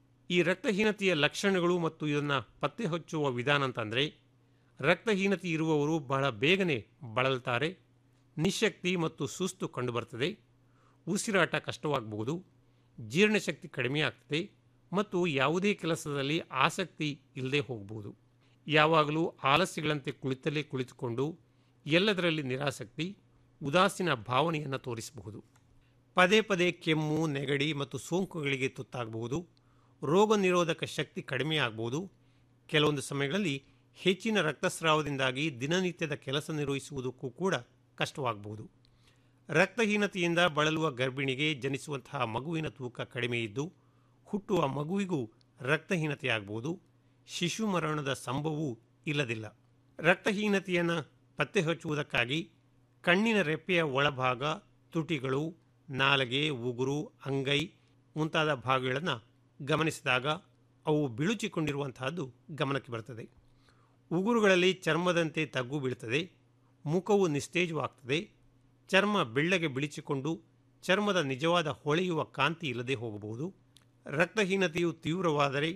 ಈ ರಕ್ತಹೀನತೆಯ ಲಕ್ಷಣಗಳು ಮತ್ತು ಇದನ್ನು ಪತ್ತೆ ಹಚ್ಚುವ ವಿಧಾನ ಅಂತಂದರೆ ರಕ್ತಹೀನತೆ ಇರುವವರು ಬಹಳ ಬೇಗನೆ ಬಳಲ್ತಾರೆ ನಿಶಕ್ತಿ ಮತ್ತು ಸುಸ್ತು ಕಂಡುಬರ್ತದೆ ಉಸಿರಾಟ ಕಷ್ಟವಾಗಬಹುದು ಜೀರ್ಣಶಕ್ತಿ ಕಡಿಮೆ ಆಗ್ತದೆ ಮತ್ತು ಯಾವುದೇ ಕೆಲಸದಲ್ಲಿ ಆಸಕ್ತಿ ಇಲ್ಲದೆ ಹೋಗಬಹುದು ಯಾವಾಗಲೂ ಆಲಸ್ಯಗಳಂತೆ ಕುಳಿತಲ್ಲೇ ಕುಳಿತುಕೊಂಡು ಎಲ್ಲದರಲ್ಲಿ ನಿರಾಸಕ್ತಿ ಉದಾಸೀನ ಭಾವನೆಯನ್ನು ತೋರಿಸಬಹುದು ಪದೇ ಪದೇ ಕೆಮ್ಮು ನೆಗಡಿ ಮತ್ತು ಸೋಂಕುಗಳಿಗೆ ತುತ್ತಾಗಬಹುದು ರೋಗ ನಿರೋಧಕ ಶಕ್ತಿ ಕಡಿಮೆ ಆಗಬಹುದು ಕೆಲವೊಂದು ಸಮಯಗಳಲ್ಲಿ ಹೆಚ್ಚಿನ ರಕ್ತಸ್ರಾವದಿಂದಾಗಿ ದಿನನಿತ್ಯದ ಕೆಲಸ ನಿರ್ವಹಿಸುವುದಕ್ಕೂ ಕೂಡ ಕಷ್ಟವಾಗಬಹುದು ರಕ್ತಹೀನತೆಯಿಂದ ಬಳಲುವ ಗರ್ಭಿಣಿಗೆ ಜನಿಸುವಂತಹ ಮಗುವಿನ ತೂಕ ಕಡಿಮೆ ಇದ್ದು ಹುಟ್ಟುವ ಮಗುವಿಗೂ ರಕ್ತಹೀನತೆಯಾಗಬಹುದು ಶಿಶು ಮರಣದ ಸಂಭವವೂ ಇಲ್ಲದಿಲ್ಲ ರಕ್ತಹೀನತೆಯನ್ನು ಪತ್ತೆ ಹಚ್ಚುವುದಕ್ಕಾಗಿ ಕಣ್ಣಿನ ರೆಪ್ಪೆಯ ಒಳಭಾಗ ತುಟಿಗಳು ನಾಲಗೆ ಉಗುರು ಅಂಗೈ ಮುಂತಾದ ಭಾಗಗಳನ್ನು ಗಮನಿಸಿದಾಗ ಅವು ಬಿಳುಚಿಕೊಂಡಿರುವಂತಹದ್ದು ಗಮನಕ್ಕೆ ಬರ್ತದೆ ಉಗುರುಗಳಲ್ಲಿ ಚರ್ಮದಂತೆ ತಗ್ಗು ಬೀಳ್ತದೆ ಮುಖವು ನಿಸ್ತೇಜವಾಗ್ತದೆ ಚರ್ಮ ಬೆಳ್ಳಗೆ ಬಿಳಿಚಿಕೊಂಡು ಚರ್ಮದ ನಿಜವಾದ ಹೊಳೆಯುವ ಕಾಂತಿ ಇಲ್ಲದೆ ಹೋಗಬಹುದು ರಕ್ತಹೀನತೆಯು ತೀವ್ರವಾದರೆ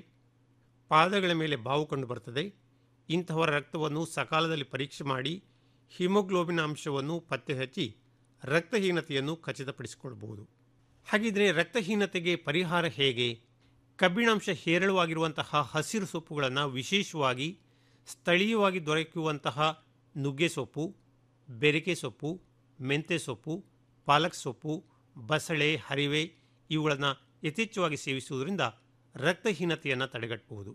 ಪಾದಗಳ ಮೇಲೆ ಬಾವು ಕಂಡು ಬರ್ತದೆ ಇಂತಹವರ ರಕ್ತವನ್ನು ಸಕಾಲದಲ್ಲಿ ಪರೀಕ್ಷೆ ಮಾಡಿ ಹಿಮೋಗ್ಲೋಬಿನ್ ಅಂಶವನ್ನು ಪತ್ತೆ ಹಚ್ಚಿ ರಕ್ತಹೀನತೆಯನ್ನು ಖಚಿತಪಡಿಸಿಕೊಳ್ಳಬಹುದು ಹಾಗಿದ್ರೆ ರಕ್ತಹೀನತೆಗೆ ಪರಿಹಾರ ಹೇಗೆ ಕಬ್ಬಿಣಾಂಶ ಹೇರಳವಾಗಿರುವಂತಹ ಹಸಿರು ಸೊಪ್ಪುಗಳನ್ನು ವಿಶೇಷವಾಗಿ ಸ್ಥಳೀಯವಾಗಿ ದೊರಕುವಂತಹ ನುಗ್ಗೆ ಸೊಪ್ಪು ಬೆರಿಕೆ ಸೊಪ್ಪು ಮೆಂತೆ ಸೊಪ್ಪು ಪಾಲಕ್ ಸೊಪ್ಪು ಬಸಳೆ ಹರಿವೆ ಇವುಗಳನ್ನು ಯಥೇಚ್ಛವಾಗಿ ಸೇವಿಸುವುದರಿಂದ ರಕ್ತಹೀನತೆಯನ್ನು ತಡೆಗಟ್ಟಬಹುದು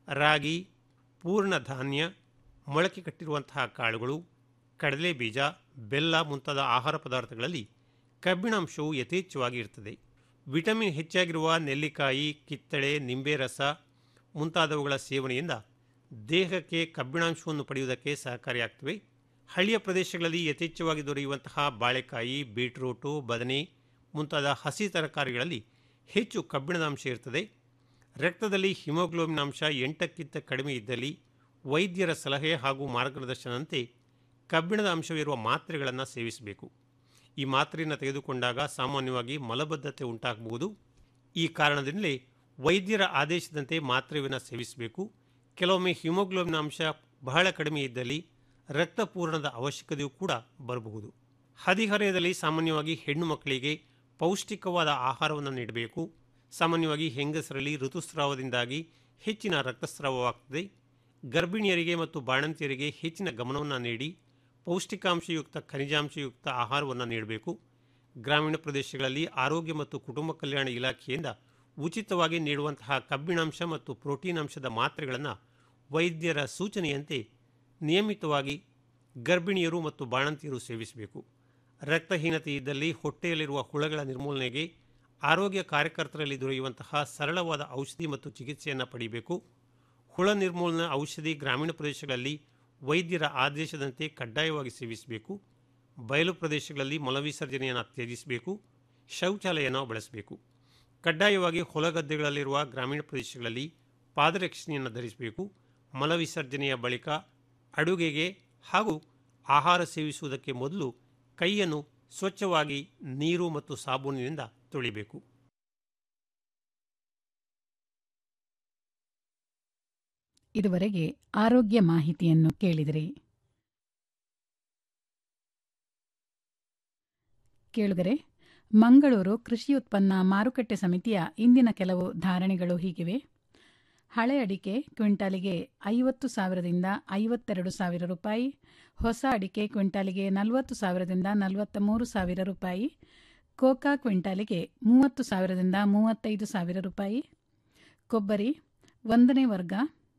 ರಾಗಿ ಪೂರ್ಣ ಧಾನ್ಯ ಮೊಳಕೆ ಕಟ್ಟಿರುವಂತಹ ಕಾಳುಗಳು ಕಡಲೆ ಬೀಜ ಬೆಲ್ಲ ಮುಂತಾದ ಆಹಾರ ಪದಾರ್ಥಗಳಲ್ಲಿ ಕಬ್ಬಿಣಾಂಶವು ಯಥೇಚ್ಛವಾಗಿ ಇರ್ತದೆ ವಿಟಮಿನ್ ಹೆಚ್ಚಾಗಿರುವ ನೆಲ್ಲಿಕಾಯಿ ಕಿತ್ತಳೆ ನಿಂಬೆ ರಸ ಮುಂತಾದವುಗಳ ಸೇವನೆಯಿಂದ ದೇಹಕ್ಕೆ ಕಬ್ಬಿಣಾಂಶವನ್ನು ಪಡೆಯುವುದಕ್ಕೆ ಸಹಕಾರಿಯಾಗ್ತವೆ ಹಳ್ಳಿಯ ಪ್ರದೇಶಗಳಲ್ಲಿ ಯಥೇಚ್ಛವಾಗಿ ದೊರೆಯುವಂತಹ ಬಾಳೆಕಾಯಿ ಬೀಟ್ರೂಟು ಬದನೆ ಮುಂತಾದ ಹಸಿ ತರಕಾರಿಗಳಲ್ಲಿ ಹೆಚ್ಚು ಕಬ್ಬಿಣದ ಅಂಶ ಇರ್ತದೆ ರಕ್ತದಲ್ಲಿ ಹಿಮೋಗ್ಲೋಬಿನ್ ಅಂಶ ಎಂಟಕ್ಕಿಂತ ಕಡಿಮೆ ಇದ್ದಲ್ಲಿ ವೈದ್ಯರ ಸಲಹೆ ಹಾಗೂ ಮಾರ್ಗದರ್ಶನದಂತೆ ಕಬ್ಬಿಣದ ಅಂಶವಿರುವ ಮಾತ್ರೆಗಳನ್ನು ಸೇವಿಸಬೇಕು ಈ ಮಾತ್ರೆಯನ್ನು ತೆಗೆದುಕೊಂಡಾಗ ಸಾಮಾನ್ಯವಾಗಿ ಮಲಬದ್ಧತೆ ಉಂಟಾಗಬಹುದು ಈ ಕಾರಣದಿಂದಲೇ ವೈದ್ಯರ ಆದೇಶದಂತೆ ಮಾತ್ರೆಯನ್ನು ಸೇವಿಸಬೇಕು ಕೆಲವೊಮ್ಮೆ ಹಿಮೋಗ್ಲೋಬಿನ್ ಅಂಶ ಬಹಳ ಕಡಿಮೆ ಇದ್ದಲ್ಲಿ ರಕ್ತಪೂರಣದ ಅವಶ್ಯಕತೆಯೂ ಕೂಡ ಬರಬಹುದು ಹದಿಹರೆಯದಲ್ಲಿ ಸಾಮಾನ್ಯವಾಗಿ ಹೆಣ್ಣು ಮಕ್ಕಳಿಗೆ ಪೌಷ್ಟಿಕವಾದ ಆಹಾರವನ್ನು ನೀಡಬೇಕು ಸಾಮಾನ್ಯವಾಗಿ ಹೆಂಗಸರಲ್ಲಿ ಋತುಸ್ರಾವದಿಂದಾಗಿ ಹೆಚ್ಚಿನ ರಕ್ತಸ್ರಾವವಾಗ್ತದೆ ಗರ್ಭಿಣಿಯರಿಗೆ ಮತ್ತು ಬಾಣಂತಿಯರಿಗೆ ಹೆಚ್ಚಿನ ಗಮನವನ್ನು ನೀಡಿ ಪೌಷ್ಟಿಕಾಂಶಯುಕ್ತ ಖನಿಜಾಂಶಯುಕ್ತ ಆಹಾರವನ್ನು ನೀಡಬೇಕು ಗ್ರಾಮೀಣ ಪ್ರದೇಶಗಳಲ್ಲಿ ಆರೋಗ್ಯ ಮತ್ತು ಕುಟುಂಬ ಕಲ್ಯಾಣ ಇಲಾಖೆಯಿಂದ ಉಚಿತವಾಗಿ ನೀಡುವಂತಹ ಕಬ್ಬಿಣಾಂಶ ಮತ್ತು ಪ್ರೋಟೀನ್ ಅಂಶದ ಮಾತ್ರೆಗಳನ್ನು ವೈದ್ಯರ ಸೂಚನೆಯಂತೆ ನಿಯಮಿತವಾಗಿ ಗರ್ಭಿಣಿಯರು ಮತ್ತು ಬಾಣಂತಿಯರು ಸೇವಿಸಬೇಕು ರಕ್ತಹೀನತೆ ಇದ್ದಲ್ಲಿ ಹೊಟ್ಟೆಯಲ್ಲಿರುವ ಹುಳಗಳ ನಿರ್ಮೂಲನೆಗೆ ಆರೋಗ್ಯ ಕಾರ್ಯಕರ್ತರಲ್ಲಿ ದೊರೆಯುವಂತಹ ಸರಳವಾದ ಔಷಧಿ ಮತ್ತು ಚಿಕಿತ್ಸೆಯನ್ನು ಪಡೆಯಬೇಕು ಹುಳ ನಿರ್ಮೂಲನಾ ಔಷಧಿ ಗ್ರಾಮೀಣ ಪ್ರದೇಶಗಳಲ್ಲಿ ವೈದ್ಯರ ಆದೇಶದಂತೆ ಕಡ್ಡಾಯವಾಗಿ ಸೇವಿಸಬೇಕು ಬಯಲು ಪ್ರದೇಶಗಳಲ್ಲಿ ಮಲವಿಸರ್ಜನೆಯನ್ನು ತ್ಯಜಿಸಬೇಕು ಶೌಚಾಲಯನ ಬಳಸಬೇಕು ಕಡ್ಡಾಯವಾಗಿ ಹೊಲಗದ್ದೆಗಳಲ್ಲಿರುವ ಗ್ರಾಮೀಣ ಪ್ರದೇಶಗಳಲ್ಲಿ ಪಾದರಕ್ಷಣೆಯನ್ನು ಧರಿಸಬೇಕು ಮಲವಿಸರ್ಜನೆಯ ಬಳಿಕ ಅಡುಗೆಗೆ ಹಾಗೂ ಆಹಾರ ಸೇವಿಸುವುದಕ್ಕೆ ಮೊದಲು ಕೈಯನ್ನು ಸ್ವಚ್ಛವಾಗಿ ನೀರು ಮತ್ತು ಸಾಬೂನಿನಿಂದ ತೊಳಿಬೇಕು ಇದುವರೆಗೆ ಆರೋಗ್ಯ ಮಾಹಿತಿಯನ್ನು ಕೇಳಿದಿರಿ ಕೇಳುಗರೆ ಮಂಗಳೂರು ಕೃಷಿ ಉತ್ಪನ್ನ ಮಾರುಕಟ್ಟೆ ಸಮಿತಿಯ ಇಂದಿನ ಕೆಲವು ಧಾರಣೆಗಳು ಹೀಗಿವೆ ಹಳೆ ಅಡಿಕೆ ಕ್ವಿಂಟಾಲಿಗೆ ಐವತ್ತು ಸಾವಿರದಿಂದ ಐವತ್ತೆರಡು ಸಾವಿರ ರೂಪಾಯಿ ಹೊಸ ಅಡಿಕೆ ಕ್ವಿಂಟಾಲಿಗೆ ನಲವತ್ತು ಸಾವಿರದಿಂದ ನಲವತ್ತ ಮೂರು ಸಾವಿರ ರೂಪಾಯಿ ಕೋಕಾ ಕ್ವಿಂಟಾಲಿಗೆ ಮೂವತ್ತು ಸಾವಿರದಿಂದ ಮೂವತ್ತೈದು ಸಾವಿರ ರೂಪಾಯಿ ಕೊಬ್ಬರಿ ಒಂದನೇ ವರ್ಗ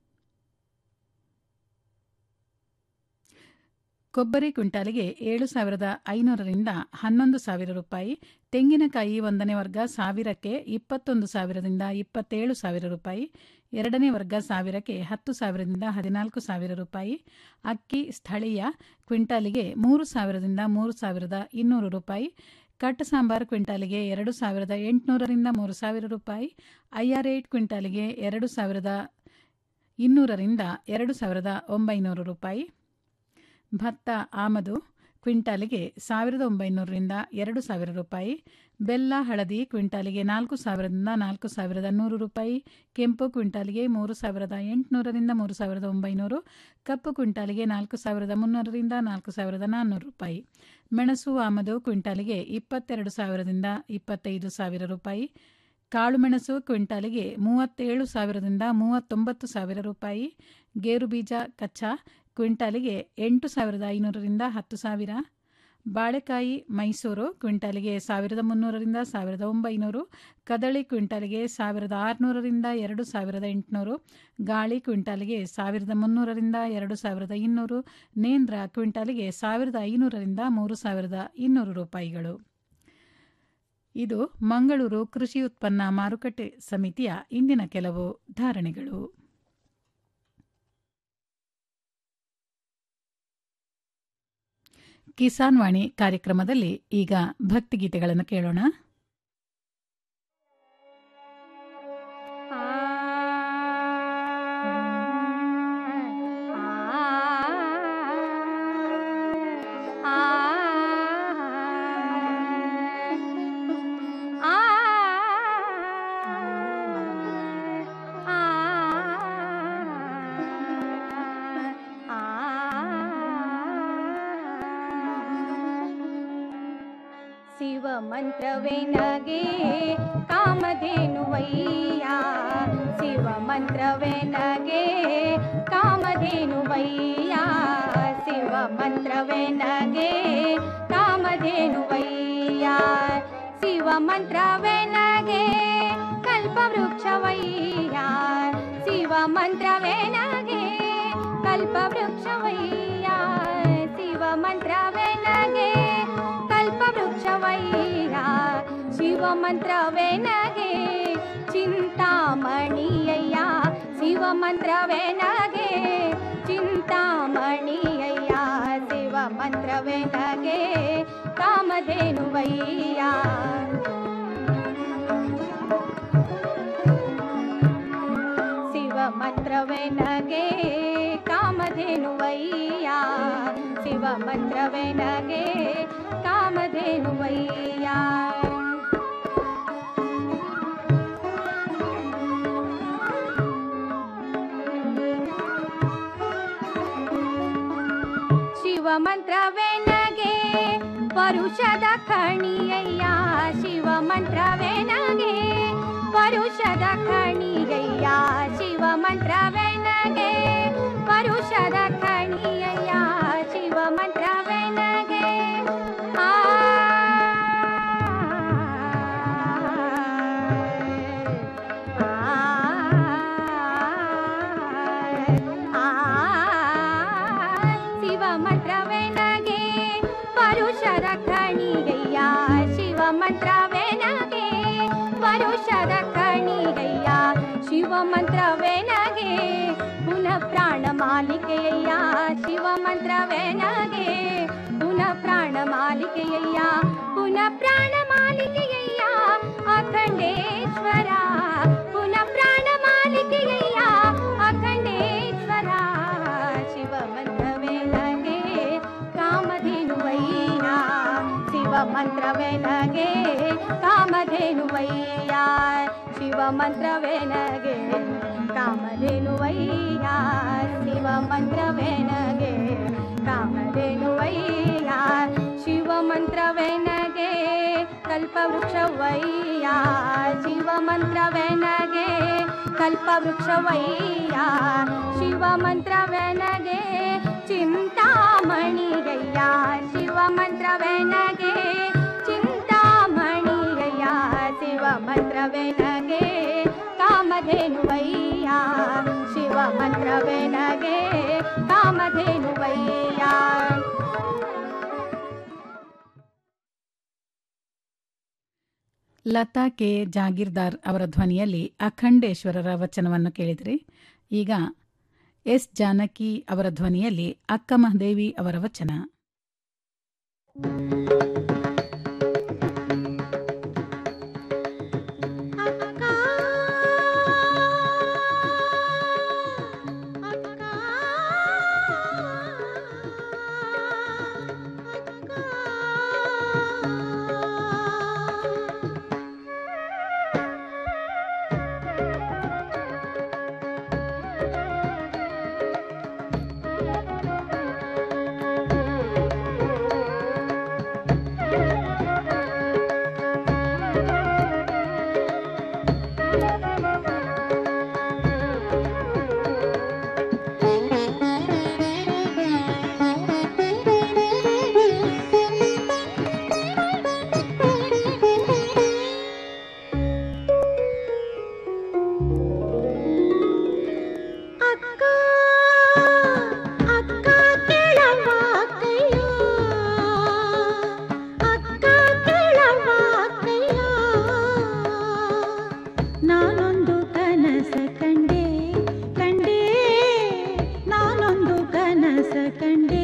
ಕೊಬ್ಬರಿ ಕ್ವಿಂಟಾಲಿಗೆ ಏಳು ಸಾವಿರದ ಐನೂರರಿಂದ ಹನ್ನೊಂದು ಸಾವಿರ ರೂಪಾಯಿ ತೆಂಗಿನಕಾಯಿ ಒಂದನೇ ವರ್ಗ ಸಾವಿರಕ್ಕೆ ಇಪ್ಪತ್ತೊಂದು ಸಾವಿರದಿಂದ ಇಪ್ಪತ್ತೇಳು ಸಾವಿರ ರೂಪಾಯಿ ಎರಡನೇ ವರ್ಗ ಸಾವಿರಕ್ಕೆ ಹತ್ತು ಸಾವಿರದಿಂದ ಹದಿನಾಲ್ಕು ಸಾವಿರ ರೂಪಾಯಿ ಅಕ್ಕಿ ಸ್ಥಳೀಯ ಕ್ವಿಂಟಾಲಿಗೆ ಮೂರು ಸಾವಿರದಿಂದ ಮೂರು ಸಾವಿರದ ಇನ್ನೂರು ರೂಪಾಯಿ ಕಟ್ ಸಾಂಬಾರ್ ಕ್ವಿಂಟಾಲಿಗೆ ಎರಡು ಸಾವಿರದ ಎಂಟುನೂರರಿಂದ ಮೂರು ಸಾವಿರ ರೂಪಾಯಿ ಐಆರ್ ಏಟ್ ಕ್ವಿಂಟಾಲಿಗೆ ಎರಡು ಸಾವಿರದ ಇನ್ನೂರರಿಂದ ಎರಡು ಸಾವಿರದ ಒಂಬೈನೂರು ರೂಪಾಯಿ ಭತ್ತ ಆಮದು ಕ್ವಿಂಟಾಲಿಗೆ ಸಾವಿರದ ಒಂಬೈನೂರರಿಂದ ಎರಡು ಸಾವಿರ ರೂಪಾಯಿ ಬೆಲ್ಲ ಹಳದಿ ಕ್ವಿಂಟಾಲಿಗೆ ನಾಲ್ಕು ಸಾವಿರದಿಂದ ನಾಲ್ಕು ಸಾವಿರದ ನೂರು ರೂಪಾಯಿ ಕೆಂಪು ಕ್ವಿಂಟಾಲಿಗೆ ಮೂರು ಸಾವಿರದ ಎಂಟುನೂರರಿಂದ ಮೂರು ಸಾವಿರದ ಒಂಬೈನೂರು ಕಪ್ಪು ಕ್ವಿಂಟಾಲಿಗೆ ನಾಲ್ಕು ಸಾವಿರದ ಮುನ್ನೂರರಿಂದ ನಾಲ್ಕು ಸಾವಿರದ ನಾನ್ನೂರು ರೂಪಾಯಿ ಮೆಣಸು ಆಮದು ಕ್ವಿಂಟಾಲಿಗೆ ಇಪ್ಪತ್ತೆರಡು ಸಾವಿರದಿಂದ ಇಪ್ಪತ್ತೈದು ಸಾವಿರ ರೂಪಾಯಿ ಕಾಳುಮೆಣಸು ಕ್ವಿಂಟಾಲಿಗೆ ಮೂವತ್ತೇಳು ಸಾವಿರದಿಂದ ಮೂವತ್ತೊಂಬತ್ತು ಸಾವಿರ ರೂಪಾಯಿ ಗೇರು ಬೀಜ ಕಚ್ಚಾ ಕ್ವಿಂಟಾಲಿಗೆ ಎಂಟು ಸಾವಿರದ ಐನೂರರಿಂದ ಹತ್ತು ಸಾವಿರ ಬಾಳೆಕಾಯಿ ಮೈಸೂರು ಕ್ವಿಂಟಾಲಿಗೆ ಸಾವಿರದ ಮುನ್ನೂರರಿಂದ ಸಾವಿರದ ಒಂಬೈನೂರು ಕದಳಿ ಕ್ವಿಂಟಾಲಿಗೆ ಸಾವಿರದ ಆರುನೂರರಿಂದ ಎರಡು ಸಾವಿರದ ಎಂಟುನೂರು ಗಾಳಿ ಕ್ವಿಂಟಾಲಿಗೆ ಸಾವಿರದ ಮುನ್ನೂರರಿಂದ ಎರಡು ಸಾವಿರದ ಇನ್ನೂರು ನೇಂದ್ರ ಕ್ವಿಂಟಾಲಿಗೆ ಸಾವಿರದ ಐನೂರರಿಂದ ಮೂರು ಸಾವಿರದ ಇನ್ನೂರು ರೂಪಾಯಿಗಳು ಇದು ಮಂಗಳೂರು ಕೃಷಿ ಉತ್ಪನ್ನ ಮಾರುಕಟ್ಟೆ ಸಮಿತಿಯ ಇಂದಿನ ಕೆಲವು ಧಾರಣೆಗಳು ಕಿಸಾನ್ ವಾಣಿ ಕಾರ್ಯಕ್ರಮದಲ್ಲಿ ಈಗ ಭಕ್ತಿಗೀತೆಗಳನ್ನು ಕೇಳೋಣ ಶಿವ ಮಂತ್ರವೇ ನಗೆ ಕಾಮಧೇನುವಯ್ಯ ಶಿವ ಮಂತ್ರವೇ ನಗೆ ಕಾಮಧೇನುವಯ್ಯ ಶಿವ ಮಂತ್ರವೇ ನಗೆ ಕಾಮಧೇನುವಯ್ಯ ಶಿವ ಮಂತ್ರವೇ ನಗೆ ಕಲ್ಪ ಕಲ್ಪವೃಕ್ಷವಯ್ಯ ಶಿವ ಮಂತ್ರವೇ ನಗೆ ಕಲ್ಪವೃಕ್ಷವಯ್ಯ ಶಿವ ಮಂತ್ರವೇ ನಗೆ ಕಲ್ಪವೃಕ್ಷವಯ್ಯ ಶಿವ ಮಂತ್ರವೇ ನಗೆ ಚಿಂತಾಮಣಿಯಯ್ಯ ಶಿವ ಮಂತ್ರವೇ ನಗೆ ಚಿಂತಾಮಣಿಯಯ್ಯ ಶಿವ ಮಂತ್ರವೇ ನಗೆ ಕಾಮಧೇನುವಯ್ಯ ಶಿವ ಮಂತ್ರವೇ ನಗೆ ಕಾಮಧೇನುವಯ್ಯ ಶಿವ ಮಂತ್ರವೇ ನಗೆ ಕಾಮಧೇನುವಯ್ಯ ಶಿವ ಮಂತ್ರವೇ ನಗೆ ಪರುಷದ ಖಣಿಯಯ್ಯ ಶಿವ ಮಂತ್ರವೇ ನಗೆ ಪರುಷದ ಖಣಿಯಯ್ಯ ಶಿವ ಮಂತ್ರವೇ ನಗೆ ಪರುಷದ ಖಣಿಯಯ್ಯ ಶಿವ ಮಂತ್ರವೇ ನಗೆ ಆ ಶಿವ ಮಂತ್ರವೇ ನಗೆ ಪರುಷರ ಖಣಿಗಯ್ಯ ಶಿವ ಮಂತ್ರವೇ ನಗೆ ಪರುಷರ ಖಣಿಗಯ್ಯ ಶಿವ ಮಂತ್ರವೇ ನಗೆ ಪುನಃ ಪ್ರಾಣ ಮಾಲಿಕೆಯಯ್ಯ ಶಿವ ಮಂತ್ರವೇ ನಗೆ ಪುನಃ ಪ್ರಾಣ ಮಾಲಿಕೆಯಯ್ಯ ಪುನಃ ಪ್ರಾಣ ಮಾಲಿಕೆಯಯ್ಯ ಅಖಂಡೇಶ್ವರ ಪುನಃ ಪ್ರಾಣ ಮಾಲಿಕೆಯಯ್ಯ ಅಖಂಡೇಶ್ವರ ಶಿವ ಮಂತ್ರವೇ ನಗೆ ಕಾಮಧೇನುವಯ್ಯ ಶಿವ ಮಂತ್ರವೇ ನಗೆ ಕಾಮಧೇನುವಯ್ಯ ಶಿವ ಮಂತ್ರವೇ ನಗೆ ಕಾಮಧೇನುವಯ್ಯ ಶಿವ ಮಂತ್ರವೇ ನಗೆ ಕಾಮಧೇನುವಯ್ಯ ಶಿವ ಮಂತ್ರವೇ ನಗೆ ಕಲ್ಪವೃಕ್ಷವಯ್ಯ ಶಿವ ಮಂತ್ರವೇ ನಗೆ ಕಲ್ಪವೃಕ್ಷವಯ್ಯ ಶಿವ ಮಂತ್ರವೇ ನಗೆ ಚಿಂತಾಮಣಿಗಯ್ಯ ಶಿವ ಮಂತ್ರವೇ ನಗೆ ಚಿಂತಾಮಣಿಗಯ್ಯ ಶಿವ ಮಂತ್ರವೇ ನಗೆ ಕಾಮಧೇನುವಯ್ಯ ಶಿವ ಮಂತ್ರವೇ ನಗೆ ಕಾಮಧೇನುವಯ್ಯ ಲತಾ ಕೆ ಜಾಗೀರ್ದಾರ್ ಅವರ ಧ್ವನಿಯಲ್ಲಿ ಅಖಂಡೇಶ್ವರರ ವಚನವನ್ನು ಕೇಳಿದ್ರಿ ಈಗ ಎಸ್ ಜಾನಕಿ ಅವರ ಧ್ವನಿಯಲ್ಲಿ ಅಕ್ಕಮಹದೇವಿ ಅವರ ವಚನ ನಾನೊಂದು ಕನಸ ಕಂಡೆ ಕಂಡೆ ನಾನೊಂದು ಕನಸ ಕಂಡೆ